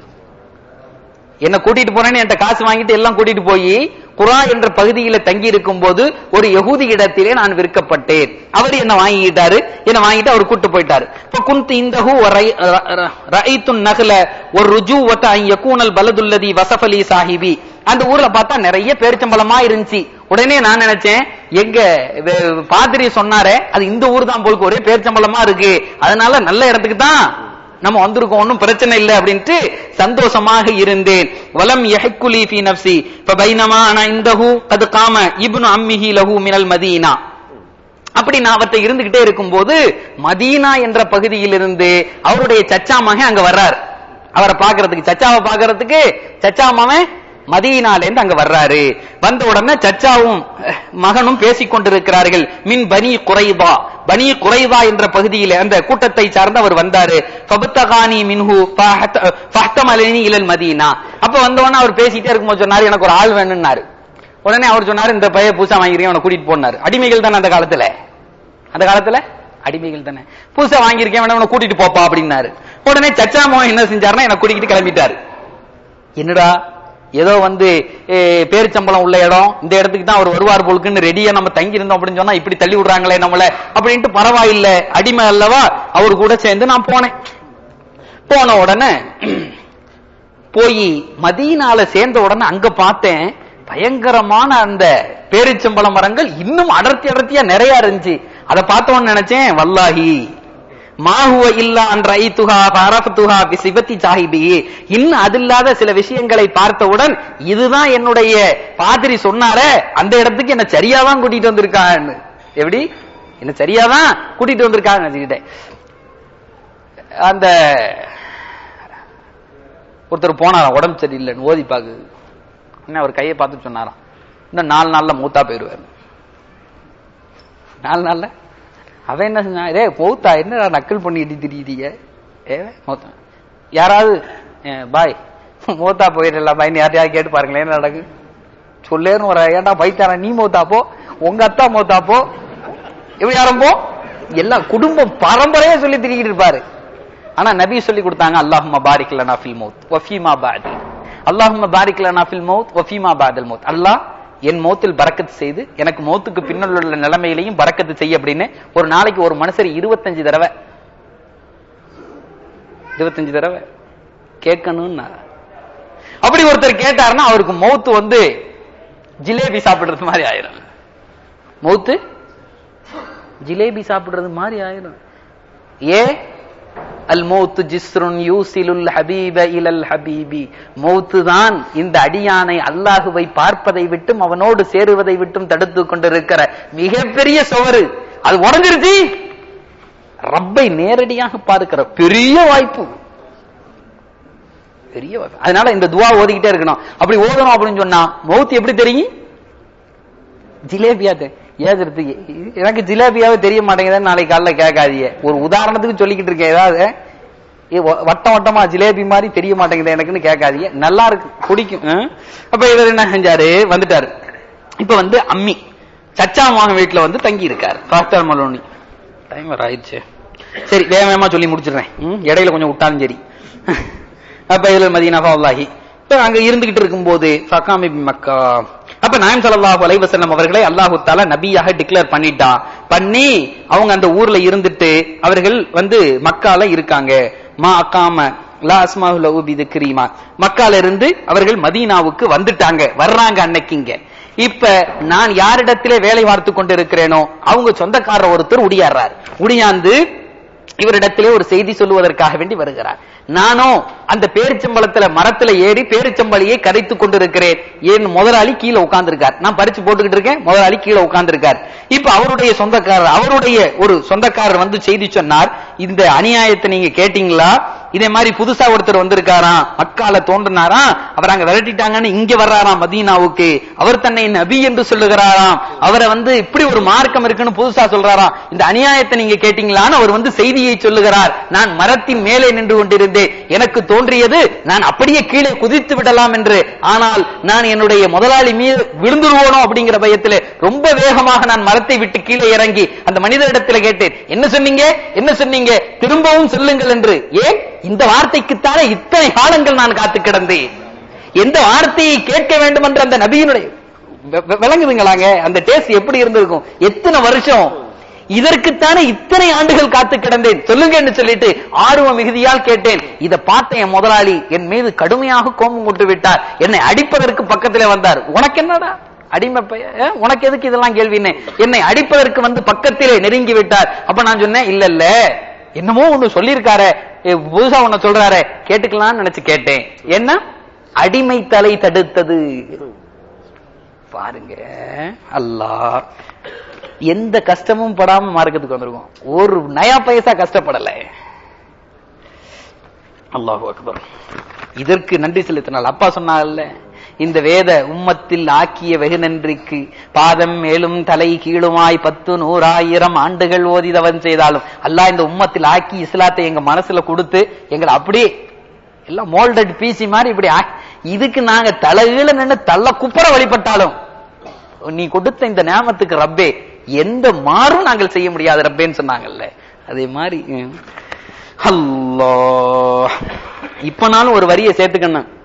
என்ன கூட்டிட்டு போறேன்னு என்கிட்ட காசு வாங்கிட்டு எல்லாம் கூட்டிட்டு போய் குரா என்ற பகுதியில தங்கி இருக்கும் போது ஒரு யகூதி இடத்திலே நான் விற்கப்பட்டேன் அவர் என்ன வாங்கிட்டாரு என்ன வாங்கிட்டு அவர் கூட்டு போயிட்டாரு இப்ப குந்த் இந்தஹு ரஐத்துன் நகல ஒரு ருஜு வத்த யகூனல் பலதுல்லதி வசஃபலி சாஹிபி அந்த ஊர்ல பார்த்தா நிறைய பேரிச்சம்பளமா இருந்துச்சு உடனே நான் நினைச்சேன் எங்க வே- பாதிரி சொன்னாரே அது இந்த ஊர் தான் போலுக்கு ஒரே பேரிச்சம்பளமா இருக்கு அதனால நல்ல இடத்துக்கு தான் நம்ம வந்திருக்கோம் ஒன்றும் பிரச்சனை இல்லை அப்படின்ட்டு சந்தோஷமாக இருந்தேன் வலம் யஹக்குலி ஃபி நஃப்சி ஃபபைனமா அன இந்தஹு கது காம இப்னு அம்மிஹி லஹு மினல் மதீனா அப்படி நான் அவர்கிட்ட இருந்துகிட்டே இருக்கும்போது மதீனா என்ற பகுதியிலிருந்து அவருடைய சச்சா மகன் அங்க வர்றார் அவரை பாக்குறதுக்கு சச்சாவை பாக்குறதுக்கு சச்சா மகன் மதீனால இருந்து அங்க வர்றாரு வந்த உடனே சச்சாவும் அஹ், மகனும் பேசிக் கொண்டிருக்கிறார்கள் மின் பனி குறைபா பனி குறைபா என்ற பகுதியில அந்த கூட்டத்தை சார்ந்து அவர் வந்தாரு ஃபபத்தகானி மின்ஹு ஃபஹ்தமலனி இலல் மதீனா அப்ப வந்த உடனே அவர் பேசிட்டே இருக்கும்போது சொன்னாரு எனக்கு ஒரு ஆள் வேணும்னாரு உடனே அவர் சொன்னாரு இந்த பைய பூசா வாங்கிருக்கேன் அவனை கூட்டிட்டு போனாரு அடிமைகள் தானே அந்த காலத்துல அந்த காலத்துல அடிமைகள் தானே பூசா வாங்கியிருக்கேன் வேணா உன்னை கூட்டிட்டு போப்பா அப்படின்னாரு உடனே சச்சா மோகன் என்ன செஞ்சாருன்னா என்ன கூட்டிக்கிட்டு கிளம்பிட்டாரு என்னடா ஏதோ வந்து eh, பேரிச்சம்பளம் உள்ள இடம் இந்த இடத்துக்கு தான் அவர் வருவார் போலுக்குன்னு ரெடியா நம்ம தங்கி இருந்தோம் அப்படின்னு சொன்னா இப்படி தள்ளி விடுறாங்களே நம்மள அப்படின்ட்டு பரவாயில்லை அடிமை அல்லவா அவர் கூட சேர்ந்து நான் போனேன் போன உடனே போய் மதீனால சேர்ந்த உடனே அங்க பார்த்தேன் பயங்கரமான அந்த பேரிச்சம்பழ மரங்கள் இன்னும் அடர்த்தி அடர்த்தியா நிறைய இருந்துச்சு அதை பார்த்தவொன்னு நினைச்சேன் வல்லாஹி மாஹுவ இல்லா அன்ற ஐத்துஹா பரஃபத்துஹா சிவத்தி சாஹிபி இன்னும் அது இல்லாத சில விஷயங்களை பார்த்தவுடன் இதுதான் என்னுடைய பாதிரி சொன்னாரே அந்த இடத்துக்கு என்ன சரியாதான் கூட்டிட்டு வந்திருக்கான்னு எப்படி என்ன சரியாதான் கூட்டிட்டு வந்திருக்காங்க நினைச்சுக்கிட்டேன் அந்த ஒருத்தர் போனாராம் உடம்பு சரியில்லைன்னு ஓதி பாக்கு என்ன அவர் கையை பார்த்து சொன்னாராம் இன்னும் நாலு நாள்ல மூத்தா போயிருவாரு நாலு நாள்ல அவன் என்ன செஞ்சான் டேய் மூத்தா என்னடா நக்கல் பண்ணிட்டு திரியுதீங்க ஏ மூத்தா யாராவது ஏ, பாய் மூத்தா போயிடலாம் பாய்னு யார்ட்டையாவது கேட்டு பாருங்களேன் என்ன நடக்கு சொல்லேன்னு ஒரு ஏன்டா பைத்தாரா நீ மூத்தா போ உங்க அத்தா மூத்தா போ எப்படி ஆரம்போ எல்லாம் குடும்பம் பரம்பரையா சொல்லி திரிக்கிட்டு இருப்பாரு ஆனா நபி சொல்லி கொடுத்தாங்க அல்லாஹும்ம பாரிக் லனா ஃபில் மௌத் வஃபீமா பாதி அல்லாஹும்ம பாரிக் லனா ஃபில் மௌத் வஃபீமா பாதல் மௌத் அல்லாஹ் என் மௌத்தில் பரக்கத்து செய்து எனக்கு மௌத்துக்கு பின்னால் உள்ள நிலைமையிலையும் பரக்கத்து செய்ய அப்படின்னு ஒரு நாளைக்கு ஒரு மனுஷர் இருபத்தஞ்சு தடவை இருபத்தஞ்சு தடவை கேட்கணும்னா அப்படி ஒருத்தர் கேட்டாருன்னா அவருக்கு மௌத்து வந்து ஜிலேபி சாப்பிடுறது மாதிரி ஆயிரும் மௌத்து ஜிலேபி சாப்பிடுறது மாதிரி ஆயிரும் ஏ அல் மௌத்து ஜிஸ்ருன் யூசிலுல் ஹபீப இலல் ஹபீபி மௌத்து தான் இந்த அடியானை அல்லாஹுவை பார்ப்பதை விட்டும் அவனோடு சேருவதை விட்டும் தடுத்து கொண்டிருக்கிற மிகப்பெரிய சுவரு அது உடஞ்சிருச்சு ரப்பை நேரடியாக பார்க்கிற பெரிய வாய்ப்பு பெரிய வாய்ப்பு அதனால இந்த துவா ஓதிக்கிட்டே இருக்கணும் அப்படி ஓதணும் அப்படின்னு சொன்னா மௌத்து எப்படி தெரியும் ஜிலேபியா தெ- ஏதுறதுக்கு எனக்கு ஜிலேபியாவே தெரிய மாட்டேங்குதுன்னு நாளைக்கு காலைல கேட்காதீங்க ஒரு உதாரணத்துக்கு சொல்லிக்கிட்டு இருக்கேன் ஏதாவது ஏ, வ- வட்டம் வட்டமா ஜிலேபி மாதிரி தெரிய மாட்டேங்குது எனக்குன்னு கேட்காதீங்க நல்லா இருக்கு பிடிக்கும் ஆ? அப்ப இவர் என்ன செஞ்சாரு வந்துட்டாரு இப்ப வந்து அம்மி சச்சா மகன் வீட்டுல வந்து தங்கி இருக்காரு பாஸ்டர் மலோனி டைம் வர ஆயிடுச்சு சரி வேக வேகமா சொல்லி முடிச்சிடுறேன் ம், இடையில கொஞ்சம் விட்டாலும் சரி அப்ப இதுல மதீனா ஃபவுல்லாஹி இப்ப அங்க இருந்துகிட்டு இருக்கும்போது ஃபகாமி பின் மக்கா அப்ப நாயம் ஸல்லல்லாஹு அலைஹி வஸல்லம் அவர்களை அல்லாஹு தஆலா நபியாக டிக்ளேர் பண்ணிட்டான் பண்ணி அவங்க அந்த ஊர்ல இருந்துட்டு அவர்கள் வந்து மக்கால இருக்காங்க மா அக்காம லா அஸ்மாஹு லஹு பிதிக்ரிமா மக்கால இருந்து அவர்கள் மதீனாவுக்கு வந்துட்டாங்க வர்றாங்க அன்னைக்கு இங்க இப்ப நான் யாரிடத்திலே வேலை பார்த்து கொண்டிருக்கிறேனோ அவங்க சொந்தக்காரர் ஒருத்தர் உடியாடுறார் உடியாந்து இவரிடத்திலே ஒரு செய்தி சொல்லுவதற்காக வேண்டி வருகிறார் நானும் அந்த பேரிச்சம்பளத்துல மரத்துல ஏறி பேரிச்சம்பளியை கரைத்துக் கொண்டிருக்கிறேன் என் முதலாளி கீழே உட்கார்ந்திருக்கார் நான் பறிச்சு போட்டுக்கிட்டு இருக்கேன் முதலாளி கீழே உட்கார்ந்திருக்கார் இப்ப அவருடைய சொந்தக்காரர் அவருடைய ஒரு சொந்தக்காரர் வந்து செய்தி சொன்னார் இந்த அநியாயத்தை நீங்க கேட்டீங்களா இதே மாதிரி புதுசா ஒருத்தர் வந்திருக்காராம் மக்கால தோன்றினாராம் அவர் அங்க விரட்டிட்டாங்கன்னு இங்க வர்றாராம் மதீனாவுக்கு அவர் தன்னை நபி என்று சொல்லுகிறாராம் அவரை வந்து இப்படி ஒரு மார்க்கம் இருக்குன்னு புதுசா சொல்றாராம் இந்த அநியாயத்தை நீங்க கேட்டீங்களான்னு அவர் வந்து செய்தியை சொல்லுகிறார் நான் மரத்தின் மேலே நின்று கொண்டிருந்தேன் எனக்கு தோன்றியது நான் அப்படியே கீழே குதித்து விடலாம் என்று ஆனால் நான் என்னுடைய முதலாளி மீது விழுந்துருவோனோ அப்படிங்கிற பயத்தில் ரொம்ப வேகமாக நான் மரத்தை விட்டு கீழே இறங்கி அந்த மனிதரிடத்தில் கேட்டேன் என்ன சொன்னீங்க என்ன சொன்னீங்க திரும்பவும் சொல்லுங்கள் என்று ஏன் இந்த வார்த்தைக்குத்தானே இத்தனை காலங்கள் நான் காத்து கிடந்தேன் எந்த வார்த்தையை கேட்க வேண்டும் என்ற அந்த நபியினுடைய வெ- வெ- விளங்குதுங்களாங்க அந்த டேஸ்ட் எப்படி இருந்திருக்கும் எத்தனை வருஷம் இதற்குத்தானே இத்தனை ஆண்டுகள் காத்து கிடந்தேன் சொல்லுங்க என்று சொல்லிட்டு ஆர்வ மிகுதியால் கேட்டேன் இதை பார்த்த என் முதலாளி என் மீது கடுமையாக கோபம் கொண்டு விட்டார் என்னை அடிப்பதற்கு பக்கத்திலே வந்தார் உனக்கு என்னடா அடிமை பைய அஹ், உனக்கு எதுக்கு இதெல்லாம் கேள்வின்னு என்னை அடிப்பதற்கு வந்து பக்கத்திலே நெருங்கி விட்டார் அப்ப நான் சொன்னேன் இல்ல இல்ல என்னமோ ஒண்ணு சொல்லியிருக்காரே ஏ, புதுசா ஒண்ணு சொல்றாரே கேட்டுக்கலாம்னு நினைச்சு கேட்டேன் என்ன அடிமை தலை தடுத்தது பாருங்க அல்லாஹ் எந்த கஷ்டமும் படாம மார்க்கத்துக்கு வந்திருக்கும் ஒரு நயா பைசா கஷ்டப்படல அல்லாஹு அக்பர் இதற்கு நன்றி செலுத்தினால் அப்பா சொன்னாங்கல்ல இந்த வேத உம்மத்தில் ஆக்கிய வெகு நன்றிக்கு பாதம் மேலும் தலை கீழுமாய் பத்து நூறாயிரம் ஆண்டுகள் ஓதிதவன் செய்தாலும் அல்லாஹ் இந்த உம்மத்தில் ஆக்கி இஸ்லாத்தை எங்க மனசுல கொடுத்து எங்களை அப்படியே எல்லாம் மோல்டட் பீசி மாதிரி இப்படி ஆ- இதுக்கு நாங்க தலைகீழ நின்று தள்ள குப்புற வழிபட்டாலும் நீ கொடுத்த இந்த நேமத்துக்கு ரப்பே எந்த மாறும் நாங்கள் செய்ய முடியாது ரப்பேன்னு சொன்னாங்கல்ல அதே மாதிரி ஹம். அல்லாஹ் இப்பனாலும் ஒரு வரியை சேர்த்துக்கணும்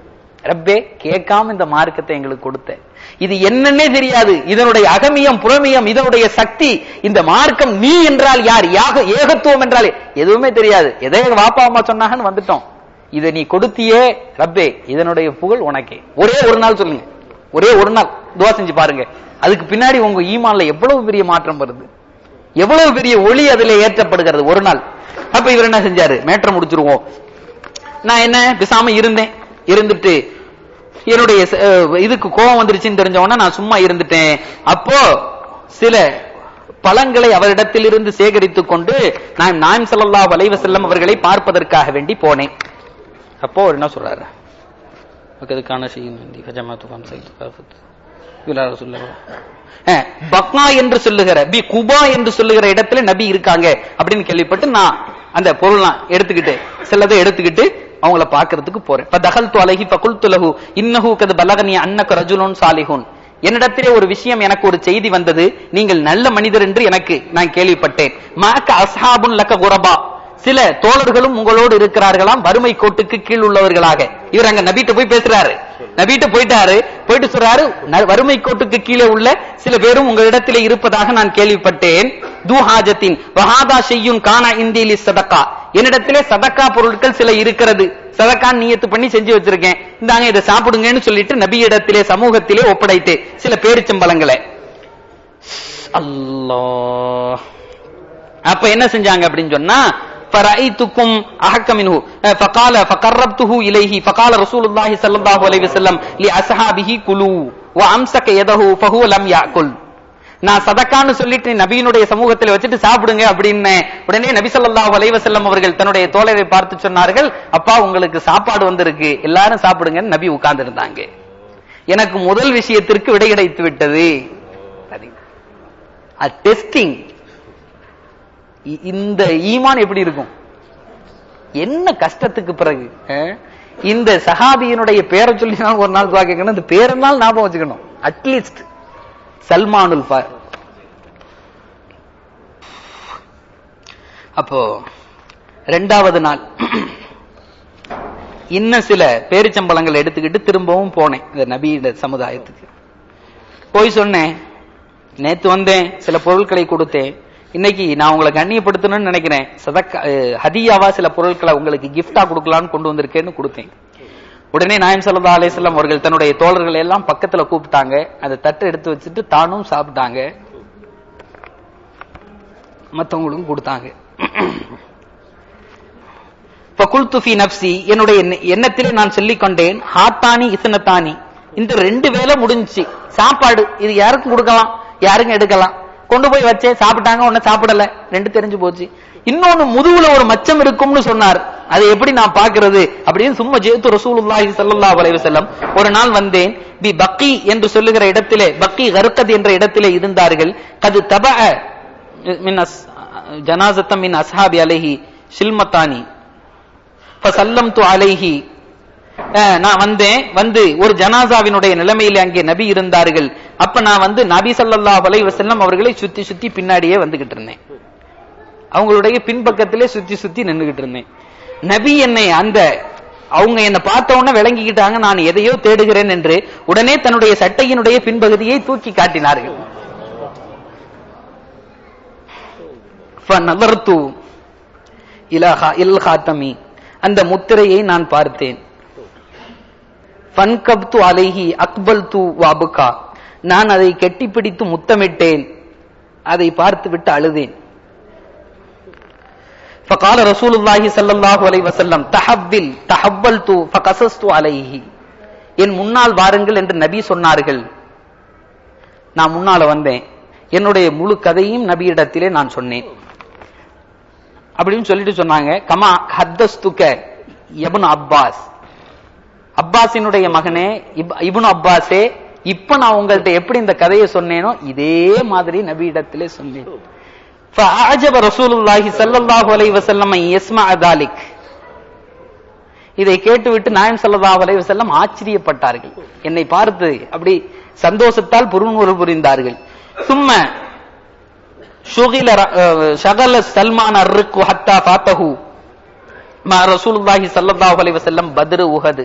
ரப்பே கேட்காம இந்த மார்க்கத்தை எங்களுக்கு கொடுத்த இது என்னன்னே தெரியாது இதனுடைய அகமியம் புறமியம் இதனுடைய சக்தி இந்த மார்க்கம் நீ என்றால் யார் யாக ஏகத்துவம் என்றால் எதுவுமே தெரியாது எதை எங்க வாப்பா அம்மா சொன்னாங்கன்னு வந்துட்டோம் இதை நீ கொடுத்தியே ரப்பே இதனுடைய புகழ் உனக்கே ஒரே ஒரு நாள் சொல்லுங்க ஒரே ஒரு நாள் துவா செஞ்சு பாருங்க அதுக்கு பின்னாடி உங்க ஈமான்ல எவ்வளவு பெரிய மாற்றம் வருது எவ்வளவு பெரிய ஒளி அதுல ஏற்றப்படுகிறது ஒரு நாள் அப்ப இவர் என்ன செஞ்சாரு மேட்ரை முடிச்சிருவோம் நான் என்ன பேசாம இருந்தேன் இருந்துட்டு என்னுடைய ச- அஹ் இதுக்கு கோபம் வந்துருச்சுன்னு தெரிஞ்ச உடனே நான் சும்மா இருந்துட்டேன் அப்போ சில பழங்களை அவரிடத்திலிருந்து சேகரித்துக் கொண்டு நான் நாயம் ஸல்லல்லாஹு அலைஹி வஸல்லம் அவர்களை பார்ப்பதற்காக வேண்டி போனேன் அப்போ அவர் என்ன சொல்றாரு அதுக்கான செய்யும் ஜமாத்து சொல்லுங்க பக்னா என்று சொல்லுகிற பி குபா என்று சொல்லுகிற இடத்துல நபி இருக்காங்க அப்படின்னு கேள்விப்பட்டு நான் அந்த பொருள்லாம் எடுத்துக்கிட்டு சிலதை எடுத்துக்கிட்டு அவங்கள பாக்குறதுக்கு போறேன் இப்ப தகல் து அலஹி பகுல் துலகு இன்னஹு கது பலகனி அன்னக ரஜுலுன் சாலிஹுன் என்னிடத்திலே ஒரு விஷயம் எனக்கு ஒரு செய்தி வந்தது நீங்கள் நல்ல மனிதர் என்று எனக்கு நான் கேள்விப்பட்டேன் மாக்க அஸ்ஹாபுன் லக்க குரபா சில தோழர்களும் உங்களோடு இருக்கிறார்களாம் வறுமை கோட்டுக்கு கீழ் உள்ளவர்களாக இவர் அங்க நபிட்ட போய் பேசுறாரு நபிட்ட போயிட்டாரு போயிட்டு சொல்றாரு "ந- வறுமை கோட்டுக்கு கீழே உள்ள சில பேரும் உங்களிடத்திலே இருப்பதாக நான் கேள்விப்பட்டேன் தூஹாஜத்தின் வஹாதா செய்யும் கானா இந்தியிலி சதக்கா என்னிடத்திலே சதக்கா பொருட்கள் சில இருக்கிறது சதக்கா நியத்து பண்ணி செஞ்சு வச்சிருக்கேன் இந்தாங்க இதை சாப்பிடுங்கன்னு சொல்லிட்டு நபியிடத்திலே சமூகத்திலே ஒப்படைத்து சில பேரிச்சம்பழங்களை அல்லாஹ் அப்ப என்ன செஞ்சாங்க அப்படின்னு சொன்னா فرأيتكم أحق منه فقال فقربته إليه فقال رسول الله صلى الله عليه وسلم لأصحابه كلوا وأمسك يده فهو لم يأكل நான் சதக்கான்னு சொல்லிட்டு நபியினுடைய சமூகத்தில் வச்சுட்டு சாப்பிடுங்க அப்படின்னு உடனே நபி ஸல்லல்லாஹு அலைஹி வஸல்லம் அவர்கள் தன்னுடைய தோழரை பார்த்து சொன்னார்கள் அப்பா உங்களுக்கு சாப்பாடு வந்திருக்கு எல்லாரும் சாப்பிடுங்கன்னு நபி உட்கார்ந்து இருந்தாங்க எனக்கு முதல் விஷயத்திற்கு விடை கிடைத்து விட்டது டெஸ்டிங் இ- இந்த ஈமான் எப்படி இருக்கும் என்ன கஷ்டத்துக்கு பிறகு அஹ்? இந்த சஹாபியினுடைய பேரை சொல்லினால் ஒரு நாள் துவா கேட்கணும் இந்த பேரெல்லாம் ஞாபகம் வச்சுக்கணும் அட்லீஸ்ட் சல்மானுல் ஃபா அப்போ ரெண்டாவது நாள் இன்னும் சில பேரிச்சம்பழங்கள் எடுத்துக்கிட்டு திரும்பவும் போனேன் இந்த நபியிட சமுதாயத்துக்கு போய் சொன்னேன் நேத்து வந்தேன் சில பொருட்களை கொடுத்தேன் இன்னைக்கு நான் உங்களை கண்ணியப்படுத்தணும்னு நினைக்கிறேன் சதக்கா அஹ், ஹதியாவா சில பொருட்களை உங்களுக்கு gift-ஆ கொடுக்கலாம்னு கொண்டு வந்திருக்கேன்னு கொடுத்தேன் உடனே நாயம் சல்லா அலிஸ்லாம் அவர்கள் தன்னுடைய தோழர்களை எல்லாம் பக்கத்துல கூப்பிட்டாங்க அந்த தட்டை எடுத்து வச்சுட்டு தானும் சாப்பிட்டாங்க மத்தவங்களுக்கும் கொடுத்தாங்க ஃபகுல்து ஃபீ நப்சி என்னுடைய எண்ண- எண்ணத்திலே நான் சொல்லிக் கொண்டேன் ஹாத்தானி இசனத்தானி இந்த ரெண்டு வேலை முடிஞ்சுச்சு சாப்பாடு இது யாருக்கும் கொடுக்கலாம் யாருக்கும் எடுக்கலாம் கொண்டு போய் வச்சேன் சாப்பிட்டாங்க ஒன்னும் சாப்பிடல ரெண்டு தெரிஞ்சு போச்சு இன்னொன்னு முதுகுல ஒரு மச்சம் இருக்கும்னு சொன்னார் அதை எப்படி நான் பாக்குறது அப்படின்னு சும்மா ஜேத்து ரசூலுல்லாஹி ஸல்லல்லாஹு அலைஹி வஸல்லம் ஒரு நாள் வந்தேன் பி பக்கி என்று சொல்லுகிற இடத்திலே பக்கி கருக்கத் என்ற இடத்திலே இருந்தார்கள் கது தப மின் அஸ் ஜனாசத்தம் மின் அஸ்ஹாபி அலைஹி ஷில்மத்தானி ஃபசல்லம்து அலைஹி அஹ், நான் வந்தேன் வந்து ஒரு ஜனாசாவினுடைய நிலைமையில அங்கே நபி இருந்தார்கள் அப்ப நான் வந்து நபி ஸல்லல்லாஹு அலைஹி வஸல்லம் அவர்களை சுத்தி சுத்தி பின்னாடியே வந்துகிட்டு இருந்தேன் அவங்களுடைய பின்பக்கத்திலே சுத்தி சுத்தி நின்னுகிட்டு இருந்தேன் நபி என்னை அந்த அவங்க என்ன பார்த்த உடனே விளங்கிக்கிட்டாங்க நான் எதையோ தேடுகிறேன் என்று உடனே தன்னுடைய சட்டையினுடைய பின்பகுதியை தூக்கி காட்டினார்கள் فنظرت إلى خا- إلى الخاتم அந்த முத்திரையை நான் பார்த்தேன் ஃபன்கப்து அலைஹி அக்பல்து வாபுகா நான் அதை கெட்டிப்பிடித்து முத்தமிட்டேன் அதை பார்த்துவிட்டு அழுதேன் فقال رسول الله صلى الله عليه وسلم تحول تحولت فقصصت عليه என் முன்னால் வாருங்கள் என்று நபி சொன்னார்கள் நான் முன்னால வந்தேன் என்னுடைய முழு கதையும் நபியிடத்திலே நான் சொன்னேன் அப்படின்னு சொல்லிட்டு சொன்னாங்க கமா ஹத்தஸ்துக எபுன் அப்பாஸ் அப்பாஸினுடைய மகனே இப்- இப்னு அப்பாஸே இப்ப நான் உங்கள்ட்ட எப்படி இந்த கதையை சொன்னேனோ இதே மாதிரி நபியிடத்திலே சொன்னேன் فأعجب رسول الله صلى الله عليه وسلم أن يسمع ذلك இதை கேட்டுவிட்டு நாயம் ஸல்லல்லாஹு அலைஹி வஸல்லம் ஆச்சரியப்பட்டார்கள் என்னை பார்த்து அப்படி சந்தோஷத்தால் புரிநூறு புரிந்தார்கள் சும்ம ஷுகில ர- அஹ், ஷகல சல்மான் அர்ருக்கு ஹத்தா ஃபாத்தஹு மா ரசூலுல்லாஹி ஸல்லல்லாஹு அலைஹி வஸல்லம் பத்ரு உஹது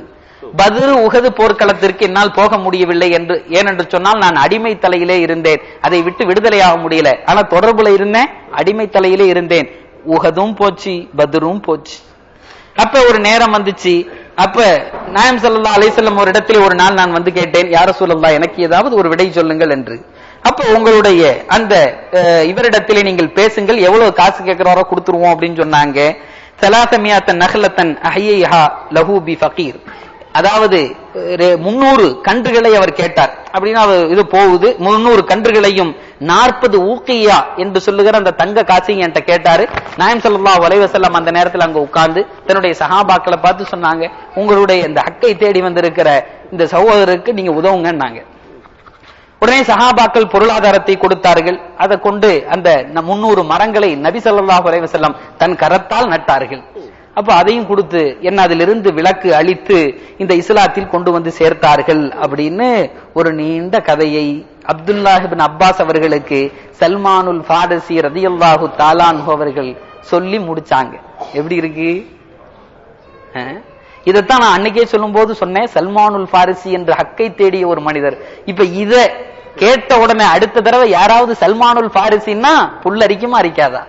பத்ரு உகது போர்க்களத்திற்கு என்னால் போக முடியவில்லை என்று ஏனென்று சொன்னால் நான் அடிமை தலையிலே இருந்தேன் அதை விட்டு விடுதலையாக முடியல ஆனா தொடர்புல இருந்தேன் அடிமை தலையிலே இருந்தேன் உகதும் போச்சு பத்ரும் போச்சு அப்ப ஒரு நேரம் வந்துச்சு அப்ப நாயம் சல்லா அலிசல்லம் ஒரு இடத்துல ஒரு நாள் நான் வந்து கேட்டேன் யார சொல்லலாம் எனக்கு ஏதாவது ஒரு விடை சொல்லுங்கள் என்று அப்ப உங்களுடைய அந்த அஹ், இவரிடத்திலே நீங்கள் பேசுங்கள் எவ்வளவு காசு கேட்கிறாரோ கொடுத்துருவோம் அப்படின்னு சொன்னாங்க சலாசமியாத்தன் நகலத்தன் அஹையா லஹூ பி ஃபகீர் அதாவது முன்னூறு கன்றுகளை அவர் கேட்டார் அப்படின்னா அவர் இது போகுது முன்னூறு கன்றுகளையும் நாற்பது ஊக்கியா என்று சொல்லுகிற அந்த தங்க காசையும் என்கிட்ட கேட்டாரு நாயம் ஸல்லல்லாஹு அலைஹி வஸல்லம் அந்த நேரத்தில் அங்க உட்கார்ந்து தன்னுடைய சஹாபாக்களை பார்த்து சொன்னாங்க உங்களுடைய இந்த ஹக்கை தேடி வந்திருக்கிற இந்த சகோதரருக்கு நீங்க உதவுங்கன்னாங்க உடனே சஹாபாக்கள் பொருளாதாரத்தை கொடுத்தார்கள் அதை கொண்டு அந்த முன்னூறு மரங்களை நபி ஸல்லல்லாஹு அலைஹி வஸல்லம் தன் கரத்தால் நட்டார்கள் அப்ப அதையும் கொடுத்து என்ன அதிலிருந்து விளக்கு அளித்து இந்த இஸ்லாத்தில் கொண்டு வந்து சேர்த்தார்கள் அப்படின்னு ஒரு நீண்ட கதையை அப்துல்லாஹ் இப்னு அப்பாஸ் அவர்களுக்கு சல்மானுல் ஃபாரசி ரதியல்லாஹு தாலான்ஹு அவர்கள் சொல்லி முடிச்சாங்க எப்படி இருக்கு அஹ்? இதைத்தான் நான் அன்னைக்கே சொல்லும்போது சொன்னேன் சல்மானுல் ஃபாரிசி என்ற ஹக்கை தேடிய ஒரு மனிதர் இப்ப இத கேட்ட உடனே அடுத்த தடவை யாராவது சல்மானுல் ஃபாரிசின்னா புல்லரிக்குமா அரிக்காதா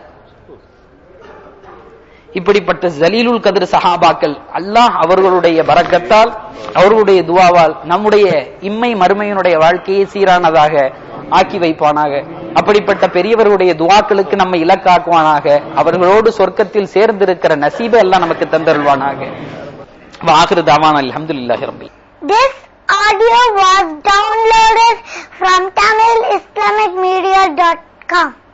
இப்படிப்பட்ட ஜலீலுல் கதிர் சஹாபாக்கள் அல்லாஹ் அவர்களுடைய பரக்கத்தால் அவர்களுடைய துவாவால் நம்முடைய இம்மை மறுமையினுடைய வாழ்க்கையை சீரானதாக ஆக்கி வைப்பானாக அப்படிப்பட்ட பெரியவர்களுடைய துவாக்களுக்கு நம்ம இலக்காக்குவானாக அவர்களோடு சொர்க்கத்தில் சேர்ந்திருக்கிற நசீபை எல்லாம் நமக்கு தந்தருள்வானாக வாகிரு தாவான் அல்ஹம்துலில்லாஹி ரப்பில் This audio was downloaded from TamilIslamicMedia.com.